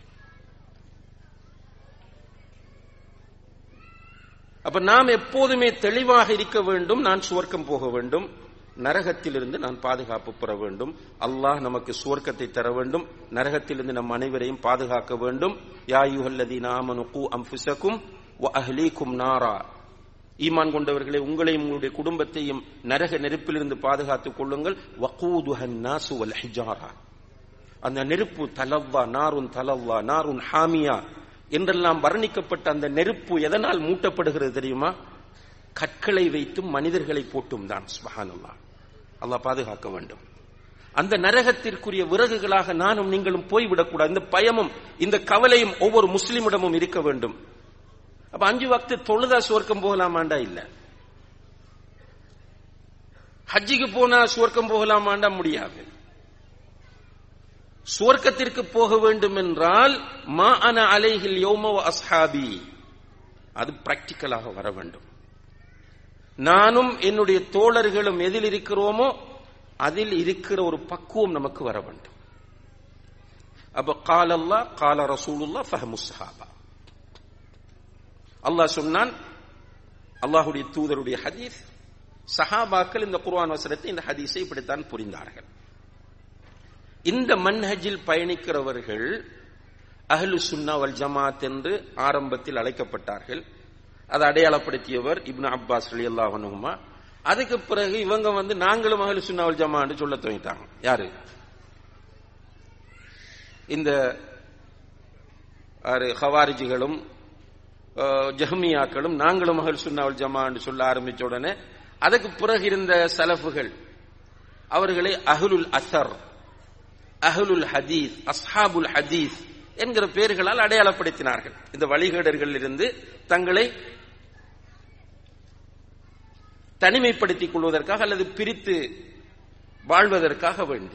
அப்ப நாம் எப்போதுமே தெளிவாக இருக்க வேண்டும் நான் சுவர்க்கம் போக வேண்டும் நரகத்திலிருந்து நான் பாதுகாப்பு பெற வேண்டும் அல்லாஹ் நமக்கு சுவர்க்கத்தை தர வேண்டும் நரகத்திலிருந்து நம் அனைவரையும் பாதுகாக்க வேண்டும் யாயுஹல்லதி நாமனு கூ அம்புசக்கும் அஹ்லீக்கும் நாரா ஈமான் கொண்டவர்களே உங்களையும் உங்களுடைய குடும்பத்தையும் நரக நெருப்பிலிருந்து பாதுகாத்துக் கொள்ளுங்கள் வகூதுஹன் நாசு வல் ஹிஜாரா அந்த நெருப்பு தலவ்வா நாருன் தலவ்வா நாருன் ஹாமியா என்றெல்லாம் வர்ணிக்கப்பட்ட அந்த நெருப்பு எதனால் மூட்டப்படுகிறது தெரியுமா கற்களை வைத்தும் மனிதர்களை போட்டும் தான் சுபஹானல்லா அல்லாஹ் பாதுகாக்க வேண்டும் அந்த நரகத்திற்குரிய விறகுகளாக நானும் நீங்களும் போய்விடக்கூடாது இந்த பயமும் இந்த கவலையும் ஒவ்வொரு முஸ்லிமிடமும் இருக்க வேண்டும் அப்ப அஞ்சு வக்து தொழுதா சுவர்க்கம் போகலாமாண்டா இல்ல ஹஜ்ஜிக்கு போனா சுவர்க்கம் போகலாமாண்டா முடியாது சுவர்க்கத்திற்கு போக வேண்டும் என்றால் மா அன அலைஹில் யோமோ அஸ்ஹாபி அது பிராக்டிக்கலாக வர வேண்டும் நானும் என்னுடைய தோழர்களும் எதில் இருக்கிறோமோ அதில் இருக்கிற ஒரு பக்குவம் நமக்கு வர வேண்டும் அப்ப கால அல்லா கால ரசூலுல்லா ஃபஹமு சஹாபா அல்லாஹ் சொன்னான் அல்லாஹுடைய தூதருடைய ஹதீஸ் சஹாபாக்கள் இந்த குர்ஆன் வசனத்தை இந்த ஹதீஸை இப்படித்தான் புரிந்தார்கள் இந்த மன்ஹஜில் பயணிக்கிறவர்கள் அஹ்லு சுன்னா வல் ஜமாத் என்று ஆரம்பத்தில் அழைக்கப்பட்டார்கள் அதை அடையாளப்படுத்தியவர் இப்னு அப்பாஸ் அலி அல்லாஹனுமா அதுக்கு பிறகு இவங்க வந்து நாங்களும் அஹ்லு சுன்னா வல் ஜமான்னு சொல்ல துவங்கிட்டாங்க யாரு இந்த ஹவாரிஜிகளும் ஜஹ்மியாக்களும் நாங்களும் அஹல் சுன்னாவல் ஜமான்னு சொல்ல ஆரம்பிச்ச உடனே அதுக்கு பிறகு இருந்த சலஃபுகள் அவர்களை அஹ்லுல் அசர் அஹ்லுல் ஹதீஸ் அஸ்ஹாபுல் ஹதீஸ் என்கிற பெயர்களால் அடையாளப்படுத்தினார்கள் இந்த வழிகேடர்கள் இருந்து தங்களை தனிமைப்படுத்திக் கொள்வதற்காக அல்லது பிரித்து வாழ்வதற்காக வேண்டி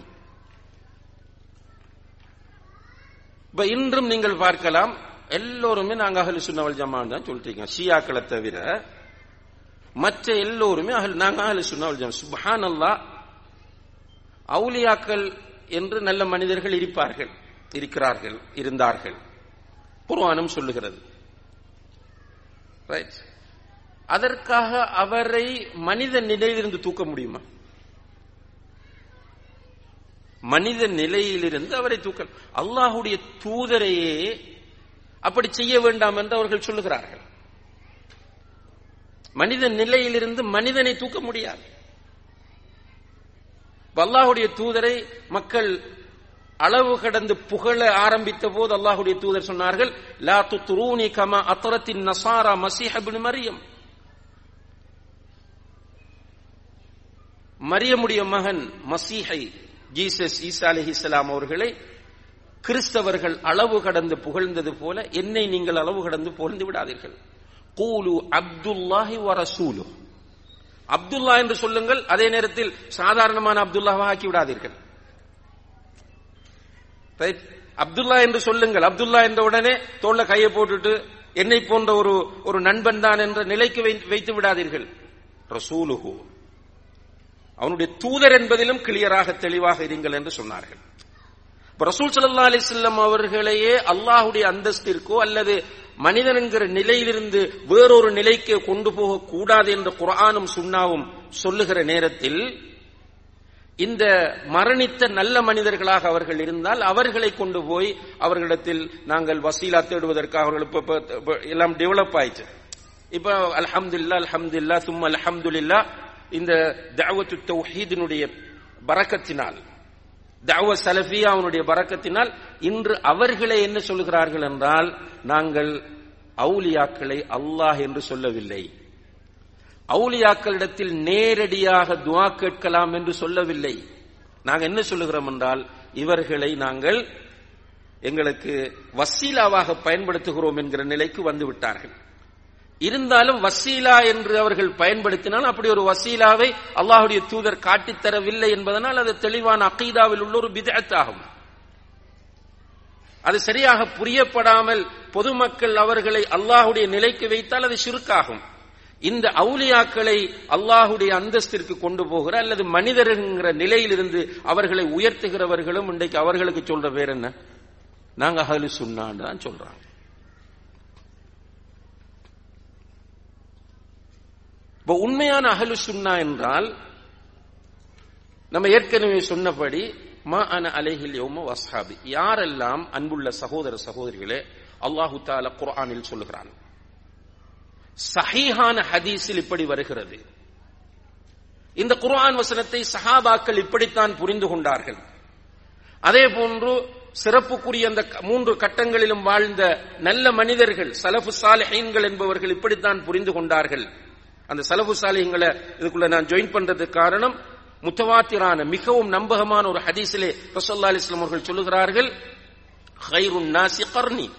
இப்ப இன்றும் நீங்கள் பார்க்கலாம் எல்லோருமே நாங்க அகல் சுன்னவல் ஜமான் தான் சொல்லிட்டீங்க ஷியாக்களை தவிர மற்ற எல்லோருமே அகல் நாங்க அகல் சுன்னவல் ஜமான் சுபஹான் அல்லா அவுலியாக்கள் என்று நல்ல மனிதர்கள் இருப்பார்கள் இருக்கிறார்கள் இருந்தார்கள் குர்ஆனும் சொல்லுகிறது ரைட் அதற்காக அவரை மனித நிலையிலிருந்து தூக்க முடியுமா மனித நிலையிலிருந்து அவரை தூக்க அல்லாஹுடைய தூதரையே அப்படி செய்ய வேண்டாம் என்று அவர்கள் சொல்லுகிறார்கள் மனித நிலையிலிருந்து மனிதனை தூக்க முடியாது அல்லாஹுடைய தூதரை மக்கள் அளவு கடந்து புகழ ஆரம்பித்த போது அல்லாஹுடைய தூதர் சொன்னார்கள் லா துத்ரூனி கமா அத்தரத்தின் நசாரா மசீஹபின் மரியம் மரியமுடைய மகன் மசீஹை ஜீசஸ் ஈசா அலிஹிஸ்லாம் அவர்களை கிறிஸ்தவர்கள் அளவு கடந்து புகழ்ந்தது போல என்னை நீங்கள் அளவு கடந்து புகழ்ந்து விடாதீர்கள் கூலு அப்துல்லாஹி வரசூலு அப்துல்லா என்று சொல்லுங்கள் அதே நேரத்தில் சாதாரணமான அப்துல்லாவை ஆக்கி விடாதீர்கள் அப்துல்லா என்று சொல்லுங்கள் அப்துல்லா என்ற உடனே தோல்ல கையை போட்டுட்டு என்னை போன்ற ஒரு ஒரு நண்பன் தான் என்ற நிலைக்கு வைத்து விடாதீர்கள் ரசூலுஹு அவனுடைய தூதர் என்பதிலும் கிளியராக தெளிவாக இருங்கள் என்று சொன்னார்கள் ரசூல் சல்லா அலிஸ்லாம் அவர்களையே அல்லாஹுடைய அந்தஸ்திற்கோ அல்லது மனிதன் என்கிற நிலையிலிருந்து வேறொரு நிலைக்கு கொண்டு போக கூடாது என்ற குரானும் சுண்ணாவும் சொல்லுகிற நேரத்தில் இந்த மரணித்த நல்ல மனிதர்களாக அவர்கள் இருந்தால் அவர்களை கொண்டு போய் அவர்களிடத்தில் நாங்கள் வசீலா தேடுவதற்காக அவர்கள் எல்லாம் டெவலப் ஆயிடுச்சு இப்ப அல்ஹம்துல்லா அல்ஹம்துல்லா சும் அல்ஹம்துல்லா இந்த தாவத்து தௌஹீதினுடைய பறக்கத்தினால் தாவ சலஃபியாவுடைய பறக்கத்தினால் இன்று அவர்களே என்ன சொல்லுகிறார்கள் என்றால் நாங்கள் அவுலியாக்களை அல்லாஹ் என்று சொல்லவில்லை அவுலியாக்களிடத்தில் நேரடியாக துவா கேட்கலாம் என்று சொல்லவில்லை நாங்கள் என்ன சொல்லுகிறோம் என்றால் இவர்களை நாங்கள் எங்களுக்கு வசீலாவாக பயன்படுத்துகிறோம் என்கிற நிலைக்கு வந்து விட்டார்கள் இருந்தாலும் வசீலா என்று அவர்கள் பயன்படுத்தினால் அப்படி ஒரு வசீலாவை அல்லாஹுடைய தூதர் காட்டித்தரவில்லை என்பதனால் அது தெளிவான அகீதாவில் உள்ள ஒரு பிதத்தாகும் அது சரியாக புரியப்படாமல் பொதுமக்கள் அவர்களை அல்லாஹுடைய நிலைக்கு வைத்தால் அது சுருக்காகும் இந்த அவுலியாக்களை அல்லாஹுடைய அந்தஸ்திற்கு கொண்டு போகிற அல்லது மனிதருங்கிற நிலையிலிருந்து அவர்களை உயர்த்துகிறவர்களும் இன்றைக்கு அவர்களுக்கு சொல்ற பேர் என்ன நாங்க அகலு சுண்ணான்னு தான் சொல்றாங்க இப்போ உண்மையான அகலு சுன்னா என்றால் நம்ம ஏற்கனவே சொன்னபடி மா அன அலைஹில் யோம வஸ்ஹாபி யாரெல்லாம் அன்புள்ள சகோதர சகோதரிகளே அல்லாஹு தால குர்ஆனில் சொல்லுகிறான் சஹீஹான ஹதீஸில் இப்படி வருகிறது இந்த குர்ஆன் வசனத்தை சஹாபாக்கள் இப்படித்தான் புரிந்து கொண்டார்கள் அதே போன்று சிறப்புக்குரிய அந்த மூன்று கட்டங்களிலும் வாழ்ந்த நல்ல மனிதர்கள் சலஃபு சாலிஹீன்கள் என்பவர்கள் இப்படித்தான் புரிந்து கொண்டார்கள் அந்த சலஃபு சாலிஹீன்களை இதுக்குள்ள நான் ஜாயின் பண்றதுக்கு காரணம் முத்தவாத்திரான மிகவும் நம்பகமான ஒரு ஹதீஸிலே ரசல்லா அலிஸ்லாம் அவர்கள் சொல்லுகிறார்கள் ஹைருன் நாசி கர்ணி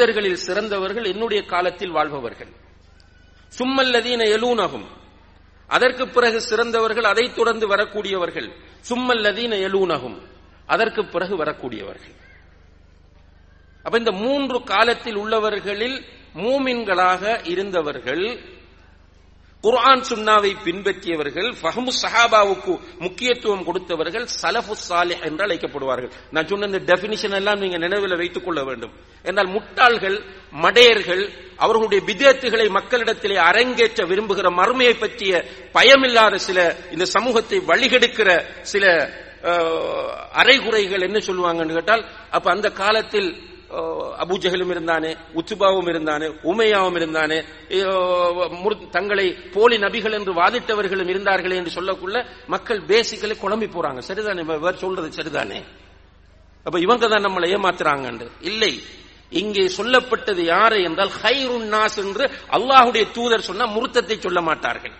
மனிதர்களில் சிறந்தவர்கள் என்னுடைய காலத்தில் வாழ்பவர்கள் சும்மல்லதீன எலூனகும் அதற்கு பிறகு சிறந்தவர்கள் அதைத் தொடர்ந்து வரக்கூடியவர்கள் சும்மல்லதீன எலூனகும் அதற்கு பிறகு வரக்கூடியவர்கள் அப்ப இந்த மூன்று காலத்தில் உள்ளவர்களில் மூமின்களாக இருந்தவர்கள் குர்ஆன் சுன்னாவை பின்பற்றியவர்கள் ஃபஹமு சஹாபாவுக்கு முக்கியத்துவம் கொடுத்தவர்கள் சலஃபு சாலிஹ் என்று அழைக்கப்படுவார்கள் நான் சொன்ன இந்த டெபினிஷன் எல்லாம் நீங்க நினைவில் வைத்துக் கொள்ள வேண்டும் என்றால் முட்டாள்கள் மடையர்கள் அவர்களுடைய விதத்துகளை மக்களிடத்திலே அரங்கேற்ற விரும்புகிற மறுமையை பற்றிய பயமில்லாத சில இந்த சமூகத்தை வழிகெடுக்கிற சில அஹ், அரைகுறைகள் என்ன சொல்லுவாங்கன்னு கேட்டால் அப்ப அந்த காலத்தில் அஹ், அபூஜஹலும் இருந்தானே உத்துபாவும் இருந்தானே உமையாவும் இருந்தானே அஹ், முர்- தங்களை போலி நபிகள் என்று வாதிட்டவர்களும் இருந்தார்களே என்று சொல்லக்குள்ள மக்கள் பேசிக்கலி குழம்பி போறாங்க சரிதானே இவ- இவர் சொல்றது சரிதானே அப்ப இவங்க தான் நம்மளை ஏமாத்துறாங்க இல்லை இங்கே சொல்லப்பட்டது யாரு என்றால் ஹைருன் நாஸ் என்று அல்லாஹுடைய தூதர் சொன்னா முருத்தத்தை சொல்ல மாட்டார்கள்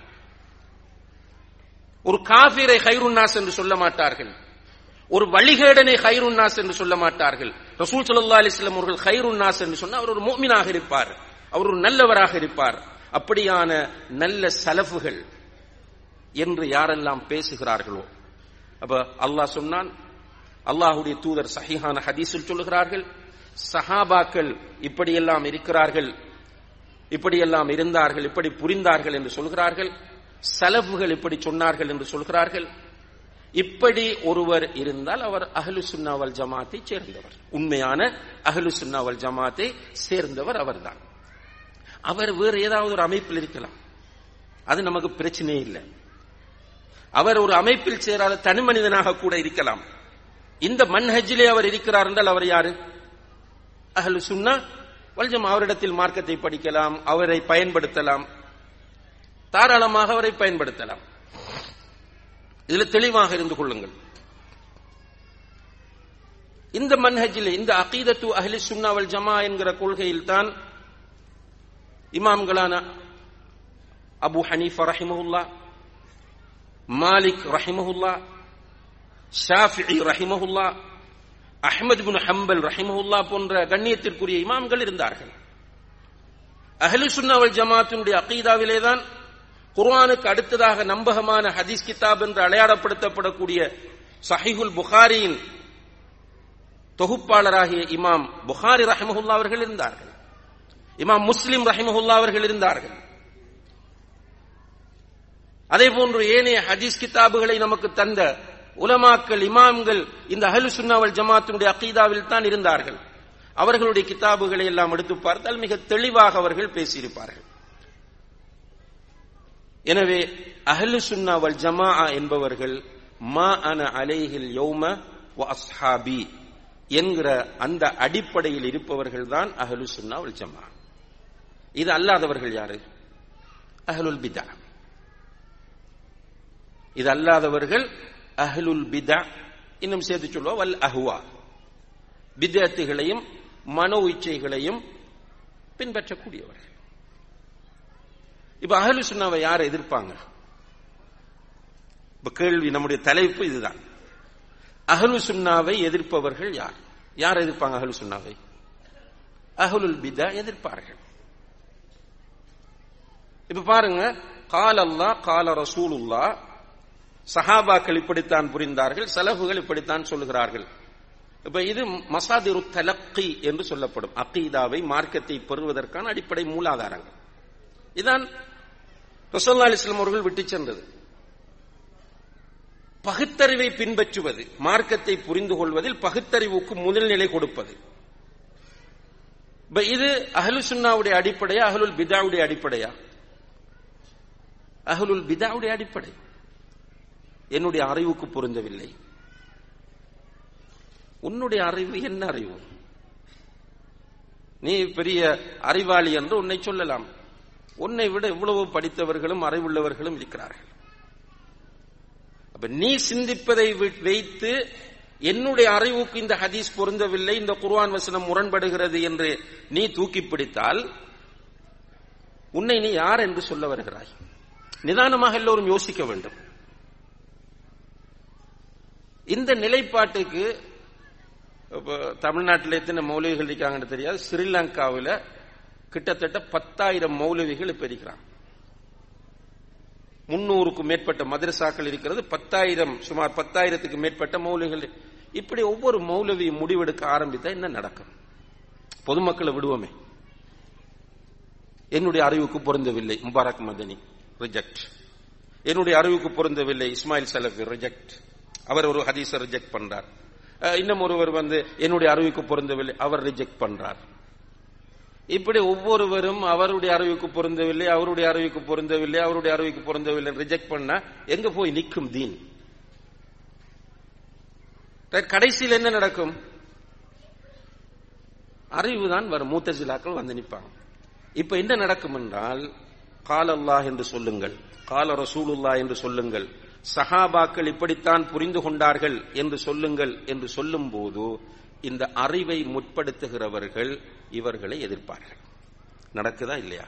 ஒரு காபிரை ஹைருன்னாஸ் என்று சொல்ல மாட்டார்கள் ஒரு வழிகேடனை ஹைருன்னாஸ் என்று சொல்ல மாட்டார்கள் ரசூல் ஸல்லல்லாஹு அலைஹி வஸல்லம் அவர்கள் ஹைருன்னாஸ் என்று சொன்னா அவர் ஒரு முஃமினாக இருப்பார் அவர் ஒரு நல்லவராக இருப்பார் அப்படியான நல்ல சலஃபுகள் என்று யாரெல்லாம் பேசுகிறார்களோ அப்ப அல்லாஹ் சொன்னான் அல்லாஹ்வுடைய தூதர் சஹீஹான ஹதீஸில் சொல்லுகிறார்கள் சஹாபாக்கள் இப்படியெல்லாம் இருக்கிறார்கள் இப்படியெல்லாம் இருந்தார்கள் இப்படி புரிந்தார்கள் என்று சொல்கிறார்கள் சலஃபுகள் இப்படி சொன்னார்கள் என்று சொல்கிறார்கள் இப்படி ஒருவர் இருந்தால் அவர் அஹ்லு சுன்னாவல் ஜமாத்தை சேர்ந்தவர் உண்மையான அஹ்லு சுன்னாவல் ஜமாத்தை சேர்ந்தவர் அவர்தான் அவர் வேறு ஏதாவது ஒரு அமைப்பில் இருக்கலாம் அது நமக்கு பிரச்சனையே இல்லை அவர் ஒரு அமைப்பில் சேராத தனி மனிதனாக கூட இருக்கலாம் இந்த மன்ஹஜிலே அவர் இருக்கிறார் என்றால் அவர் யாரு அஹ்லு சுன்னா வல்ஜம் அவரிடத்தில் மார்க்கத்தை படிக்கலாம் அவரை பயன்படுத்தலாம் தாராளமாக அவரை பயன்படுத்தலாம் இதுல தெளிவாக இருந்து கொள்ளுங்கள் இந்த மன்ஹஜில் இந்த அகீதத்து அஹ்லி சுன்னாவல் ஜமா என்கிற கொள்கையில் தான் இமாம்களான அபு ஹனீஃபா ரஹிமஹுல்லா மாலிக் ரஹிமஹுல்லா ஷாஃபிஇ ரஹிமஹுல்லா அஹ்மத் பின் ஹம்பல் ரஹிமஹுல்லா போன்ற கண்ணியத்திற்குரிய இமாம்கள் இருந்தார்கள் அஹ்லு சுன்னாவல் ஜமாத்தினுடைய அகீதாவிலே தான் குர்ஆனுக்கு அடுத்ததாக நம்பகமான ஹதீஸ் கிதாப் என்று அடையாளப்படுத்தப்படக்கூடிய சஹீஹுல் புகாரியின் தொகுப்பாளராகிய இமாம் புகாரி ரஹிமஹுல்லா அவர்கள் இருந்தார்கள் இமாம் முஸ்லிம் ரஹிமஹுல்லா அவர்கள் இருந்தார்கள் அதே போன்று ஏனைய ஹதீஸ் கிதாபுகளை நமக்கு தந்த உலமாக்கள் இமாம்கள் இந்த அஹ்லு சுன்னாவல் ஜமாத்தினுடைய அகீதாவில் தான் இருந்தார்கள் அவர்களுடைய கிதாபுகளை எல்லாம் எடுத்து பார்த்தால் மிக தெளிவாக அவர்கள் பேசியிருப்பார்கள் எனவே அஹ்லு சுன்னா வல் ஜமா என்பவர்கள் மா அன அலைஹில் யௌம வ அஸ்ஹாபி என்கிற அந்த அடிப்படையில் இருப்பவர்கள் தான் அஹ்லு சுன்னா வல் ஜமா இது அல்லாதவர்கள் யாரு அஹ்லுல் பிதா இது அல்லாதவர்கள் அஹ்லுல் பிதா இன்னும் சேர்த்து சொல்லுவா வல் அஹ்வா பிதத்துகளையும் மனோ இச்சைகளையும் பின்பற்றக்கூடியவர்கள் இப்ப அஹலு சுன்னாவை யாரை எதிர்ப்பாங்க இப்ப கேள்வி நம்முடைய தலைப்பு இதுதான் அஹலு சுன்னாவை எதிர்ப்பவர்கள் யார் யார் எதிர்ப்பாங்க அஹலு சுன்னாவை அஹலுல் பிதா எதிர்ப்பார்கள் இப்ப பாருங்க கால் அல்லா கால ரசூலுல்லா சஹாபாக்கள் இப்படித்தான் புரிந்தார்கள் செலவுகள் இப்படித்தான் சொல்லுகிறார்கள் இப்ப இது மசாதிரு தலக்கி என்று சொல்லப்படும் அகீதாவை மார்க்கத்தை பெறுவதற்கான அடிப்படை மூலாதாரங்கள் இதான் ரசோல்லா அலிஸ்லாம் அவர்கள் விட்டு சென்றது பகுத்தறிவை பின்பற்றுவது மார்க்கத்தை புரிந்து கொள்வதில் பகுத்தறிவுக்கு முதல் நிலை கொடுப்பது இது அஹலு சுன்னாவுடைய அடிப்படையா அஹலுல் பிதாவுடைய அடிப்படையா அஹலுல் பிதாவுடைய அடிப்படை என்னுடைய அறிவுக்கு பொருந்தவில்லை உன்னுடைய அறிவு என்ன அறிவு நீ பெரிய அறிவாளி என்று உன்னை சொல்லலாம் உன்னை விட இவ்வளவு படித்தவர்களும் அறிவுள்ளவர்களும் இருக்கிறார்கள் அப்ப நீ சிந்திப்பதை வைத்து என்னுடைய அறிவுக்கு இந்த ஹதீஸ் பொருந்தவில்லை இந்த குர்ஆன் வசனம் முரண்படுகிறது என்று நீ தூக்கி பிடித்தால் உன்னை நீ யார் என்று சொல்ல வருகிறாய் நிதானமாக எல்லோரும் யோசிக்க வேண்டும் இந்த நிலைப்பாட்டுக்கு இப்போ தமிழ்நாட்டில் எத்தனை மௌலவிகள் இருக்காங்கன்னு தெரியாது ஸ்ரீலங்காவில் கிட்டத்தட்ட பத்தாயிரம் மௌலவிகள் இப்ப இருக்கிறாங்க முன்னூறுக்கும் மேற்பட்ட மதரசாக்கள் இருக்கிறது பத்தாயிரம் சுமார் பத்தாயிரத்துக்கு மேற்பட்ட மௌலிகள் இப்படி ஒவ்வொரு மௌலவியும் முடிவெடுக்க ஆரம்பித்தா என்ன நடக்கும் பொதுமக்களை விடுவோமே என்னுடைய அறிவுக்கு பொருந்தவில்லை முபாரக் மதனி ரிஜெக்ட் என்னுடைய அறிவுக்கு பொருந்தவில்லை இஸ்மாயில் சலஃபி ரிஜெக்ட் அவர் ஒரு ஹதீஸை ரிஜெக்ட் பண்றார் அஹ், இன்னும் ஒருவர் வந்து என்னுடைய அறிவுக்கு பொருந்தவில்லை அவர் ரிஜெக்ட் பண்றார் இப்படி ஒவ்வொருவரும் அவருடைய அறிவுக்கு பொருந்தவில்லை அவருடைய அறிவுக்கு பொருந்தவில்லை அவருடைய அறிவுக்கு பொருந்தவில்லை ரிஜெக்ட் பண்ணா எங்க போய் நிற்கும் தீன் Right, கடைசியில் என்ன நடக்கும் அறிவு தான் வரும் மூத்தஜிலாக்கள் வந்து நிற்பாங்க இப்ப என்ன நடக்கும் என்றால் கால அல்லாஹ் என்று சொல்லுங்கள் கால ரசூலுல்லா என்று சொல்லுங்கள் சஹாபாக்கள் இப்படித்தான் புரிந்து கொண்டார்கள் என்று சொல்லுங்கள் என்று சொல்லும் போது இந்த அறிவை முற்படுத்துகிறவர்கள் இவர்களை எதிர்ப்பார்கள் நடக்குதா இல்லையா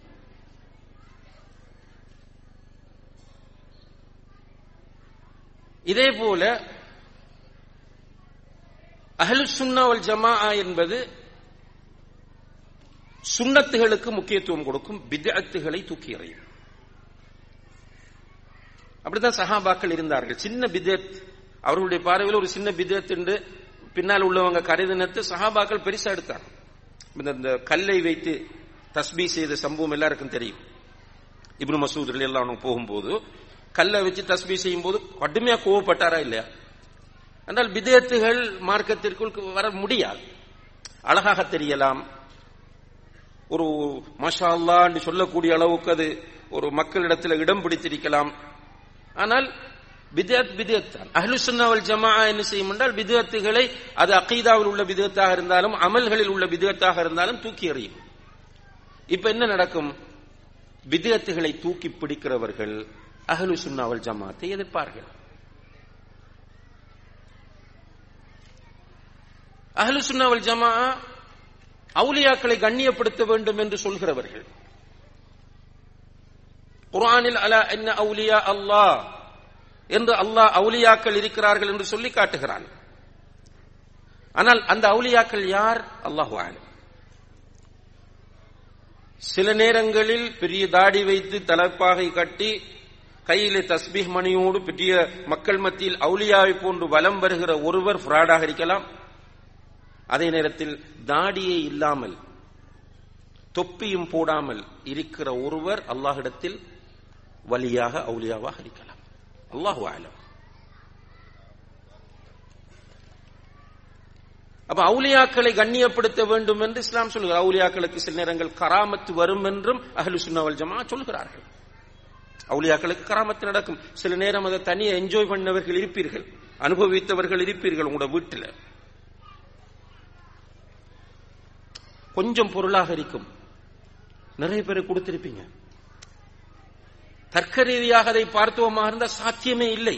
இதே போல அஹ்லு சுன்னா வல் ஜமாஆ என்பது சுன்னத்துகளுக்கு முக்கியத்துவம் கொடுக்கும் பிதஅத்துகளை தூக்கி எறியும் அப்படித்தான் சஹாபாக்கள் இருந்தார்கள் சின்ன பிதத் அவர்களுடைய பார்வையில் ஒரு சின்ன பிதத் என்று பின்னால் உள்ளவங்க கருதினத்து சஹாபாக்கள் பெருசா எடுத்தாங்க இந்த இந்த கல்லை வைத்து தஸ்பீ செய்த சம்பவம் எல்லாருக்கும் தெரியும் இப்னு மசூத் எல்லாம் போகும்போது கல்லை வச்சு தஸ்பீ செய்யும் போது கடுமையா கோவப்பட்டாரா இல்லையா ஆனால் பிதேத்துகள் மார்க்கத்திற்குள் வர முடியாது அழகாக தெரியலாம் ஒரு மாஷா அல்லாஹ் என்று சொல்லக்கூடிய அளவுக்கு அது ஒரு மக்களிடத்தில் இடம் பிடித்திருக்கலாம் ஆனால் பிதத் பிதத் தான் அஹ்லு சுன்னா வல் ஜமாஆ என்ன செய்யும் என்றால் பிதத்துகளை அது அகீதாவில் உள்ள பிதத்தாக இருந்தாலும் அமல்களில் உள்ள பிதத்தாக இருந்தாலும் தூக்கி எறியும் இப்ப என்ன நடக்கும் பிதத்துகளை தூக்கி பிடிக்கிறவர்கள் அஹ்லு சுன்னா வல் ஜமாத்தை எதிர்ப்பார்கள் அஹ்லு சுன்னா வல் ஜமாஆ அவுலியாக்களை கண்ணியப்படுத்த வேண்டும் என்று சொல்கிறவர்கள் குர்ஆனில் அலா என்ன அவுலியா அல்லாஹ் என்று அல்லாஹ் அவுலியாக்கள் இருக்கிறார்கள் என்று சொல்லி காட்டுகிறான் ஆனால் அந்த அவுலியாக்கள் யார் அல்லாஹு ஆலம் சில நேரங்களில் பெரிய தாடி வைத்து தலைப்பாகை கட்டி கையிலே தஸ்பீஹ் மணியோடு பெரிய மக்கள் மத்தியில் அவுலியாவை போன்று வலம் வருகிற ஒருவர் ஃப்ராடாக இருக்கலாம் அதே நேரத்தில் தாடியே இல்லாமல் தொப்பியும் போடாமல் இருக்கிற ஒருவர் அல்லாஹிடத்தில் வலியாக அவுலியாவாக இருக்கலாம் அல்லாஹு ஆலம் அப்ப அவுலியாக்களை கண்ணியப்படுத்த வேண்டும் என்று இஸ்லாம் சொல்லுகிறார் அவுலியாக்களுக்கு சில நேரங்கள் கராமத்து வரும் என்றும் அஹ்லு சுன்னாவல் ஜமா சொல்கிறார்கள் அவுலியாக்களுக்கு கராமத்து நடக்கும் சில நேரம் அதை தனியாக என்ஜாய் பண்ணவர்கள் இருப்பீர்கள் அனுபவித்தவர்கள் இருப்பீர்கள் உங்களோட வீட்டில் கொஞ்சம் பொருளாக இருக்கும் நிறைய பேர் கொடுத்திருப்பீங்க தர்க்க ரீதியாக அதை பார்த்தோமா இருந்த சாத்தியமே இல்லை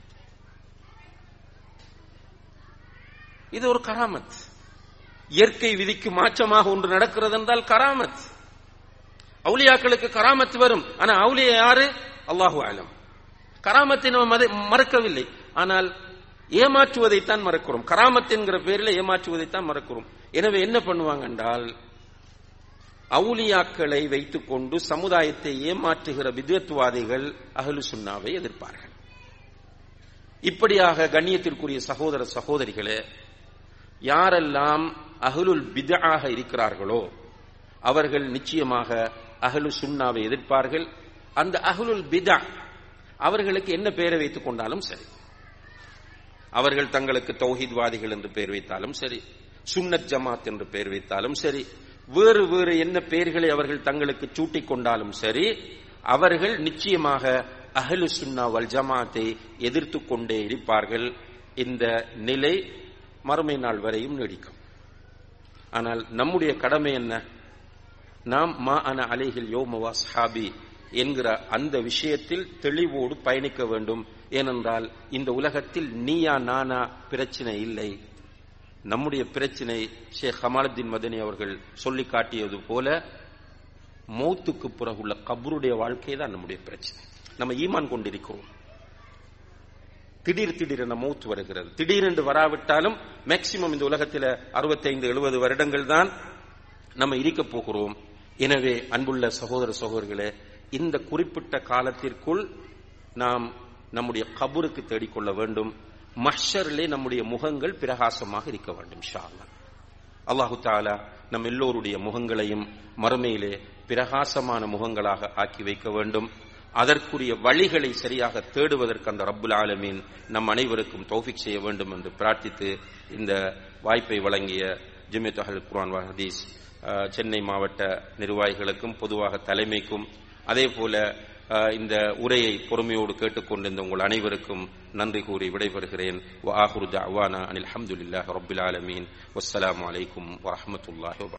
இது ஒரு கராமத் இயற்கை விதிக்கு மாற்றமாக ஒன்று நடக்கிறது என்றால் கராமத் அவுலியாக்களுக்கு கராமத் வரும் ஆனா அவுலியா யாரு அல்லாஹு ஆலம் கராமத்தை நம்ம மறக்கவில்லை ஆனால் ஏமாற்றுவதைத்தான் மறக்கிறோம் கராமத் என்கிற பேரில் ஏமாற்றுவதைத்தான் மறக்கிறோம் எனவே என்ன பண்ணுவாங்க என்றால் அவுலியாக்களை வைத்துக் கொண்டு சமுதாயத்தை ஏமாற்றுகிற வித்வத்வாதிகள் அகலு சுன்னாவை எதிர்ப்பார்கள் இப்படியாக கண்ணியத்திற்குரிய சகோதர சகோதரிகளே யாரெல்லாம் அகலுல் பிதாக இருக்கிறார்களோ அவர்கள் நிச்சயமாக அகலு சுன்னாவை எதிர்ப்பார்கள் அந்த அகலுல் பிதா அவர்களுக்கு என்ன பெயரை வைத்துக் கொண்டாலும் சரி அவர்கள் தங்களுக்கு தௌஹீத்வாதிகள் என்று பெயர் வைத்தாலும் சரி சுன்னத் ஜமாத் என்று பெயர் வைத்தாலும் சரி வேறு வேறு என்ன பெயர்களை அவர்கள் தங்களுக்கு சூட்டிக் கொண்டாலும் சரி அவர்கள் நிச்சயமாக அஹலு சுன்னா வல் ஜமாத்தை எதிர்த்து கொண்டே இருப்பார்கள் இந்த நிலை மறுமை நாள் வரையும் நீடிக்கும் ஆனால் நம்முடைய கடமை என்ன நாம் மா அன அலைகில் யோமவா சஹாபி என்கிற அந்த விஷயத்தில் தெளிவோடு பயணிக்க வேண்டும் ஏனென்றால் இந்த உலகத்தில் நீயா நானா பிரச்சனை இல்லை நம்முடைய பிரச்சனை ஷேக் ஹமாலுத்தீன் மதனி அவர்கள் சொல்லி காட்டியது போல மௌத்துக்கு பிறகுள்ள கபருடைய வாழ்க்கை தான் நம்முடைய பிரச்சனை நம்ம ஈமான் கொண்டிருக்கிறோம் திடீர் திடீரென மௌத்து வருகிறது திடீரென்று வராவிட்டாலும் மேக்சிமம் இந்த உலகத்தில் அறுபத்தைந்து எழுபது வருடங்கள் தான் நம்ம இருக்க போகிறோம் எனவே அன்புள்ள சகோதர சகோதரர்களே இந்த குறிப்பிட்ட காலத்திற்குள் நாம் நம்முடைய கபருக்கு தேடிக்கொள்ள வேண்டும் மஹ்ஷரிலே நம்முடைய முகங்கள் பிரகாசமாக இருக்க வேண்டும் ஷா அல்லாஹ் அல்லாஹு தாலா நம் எல்லோருடைய முகங்களையும் மறுமையிலே பிரகாசமான முகங்களாக ஆக்கி வைக்க வேண்டும் அதற்குரிய வழிகளை சரியாக தேடுவதற்கு அந்த ரப்புல் ஆலமீன் நம் அனைவருக்கும் தௌஃபிக் செய்ய வேண்டும் என்று பிரார்த்தித்து இந்த வாய்ப்பை வழங்கிய ஜிமித் அஹல் குர்ஆன் வ ஹதீஸ் அஹ், சென்னை மாவட்ட நிர்வாகிகளுக்கும் பொதுவாக தலைமைக்கும் அதே போல அஹ், இந்த உரையை பொறுமையோடு கேட்டுக்கொண்டிருந்த உங்கள் அனைவருக்கும் நன்றி கூறி விடைபெறுகிறேன் வ ஆஹிரு தஅவானா அனில் ஹம்துலில்லாஹி ரப்பில் ஆலமீன் வஸ்ஸலாமு அலைக்கும் வரஹ்மத்துல்லாஹி வபரகாத்துஹு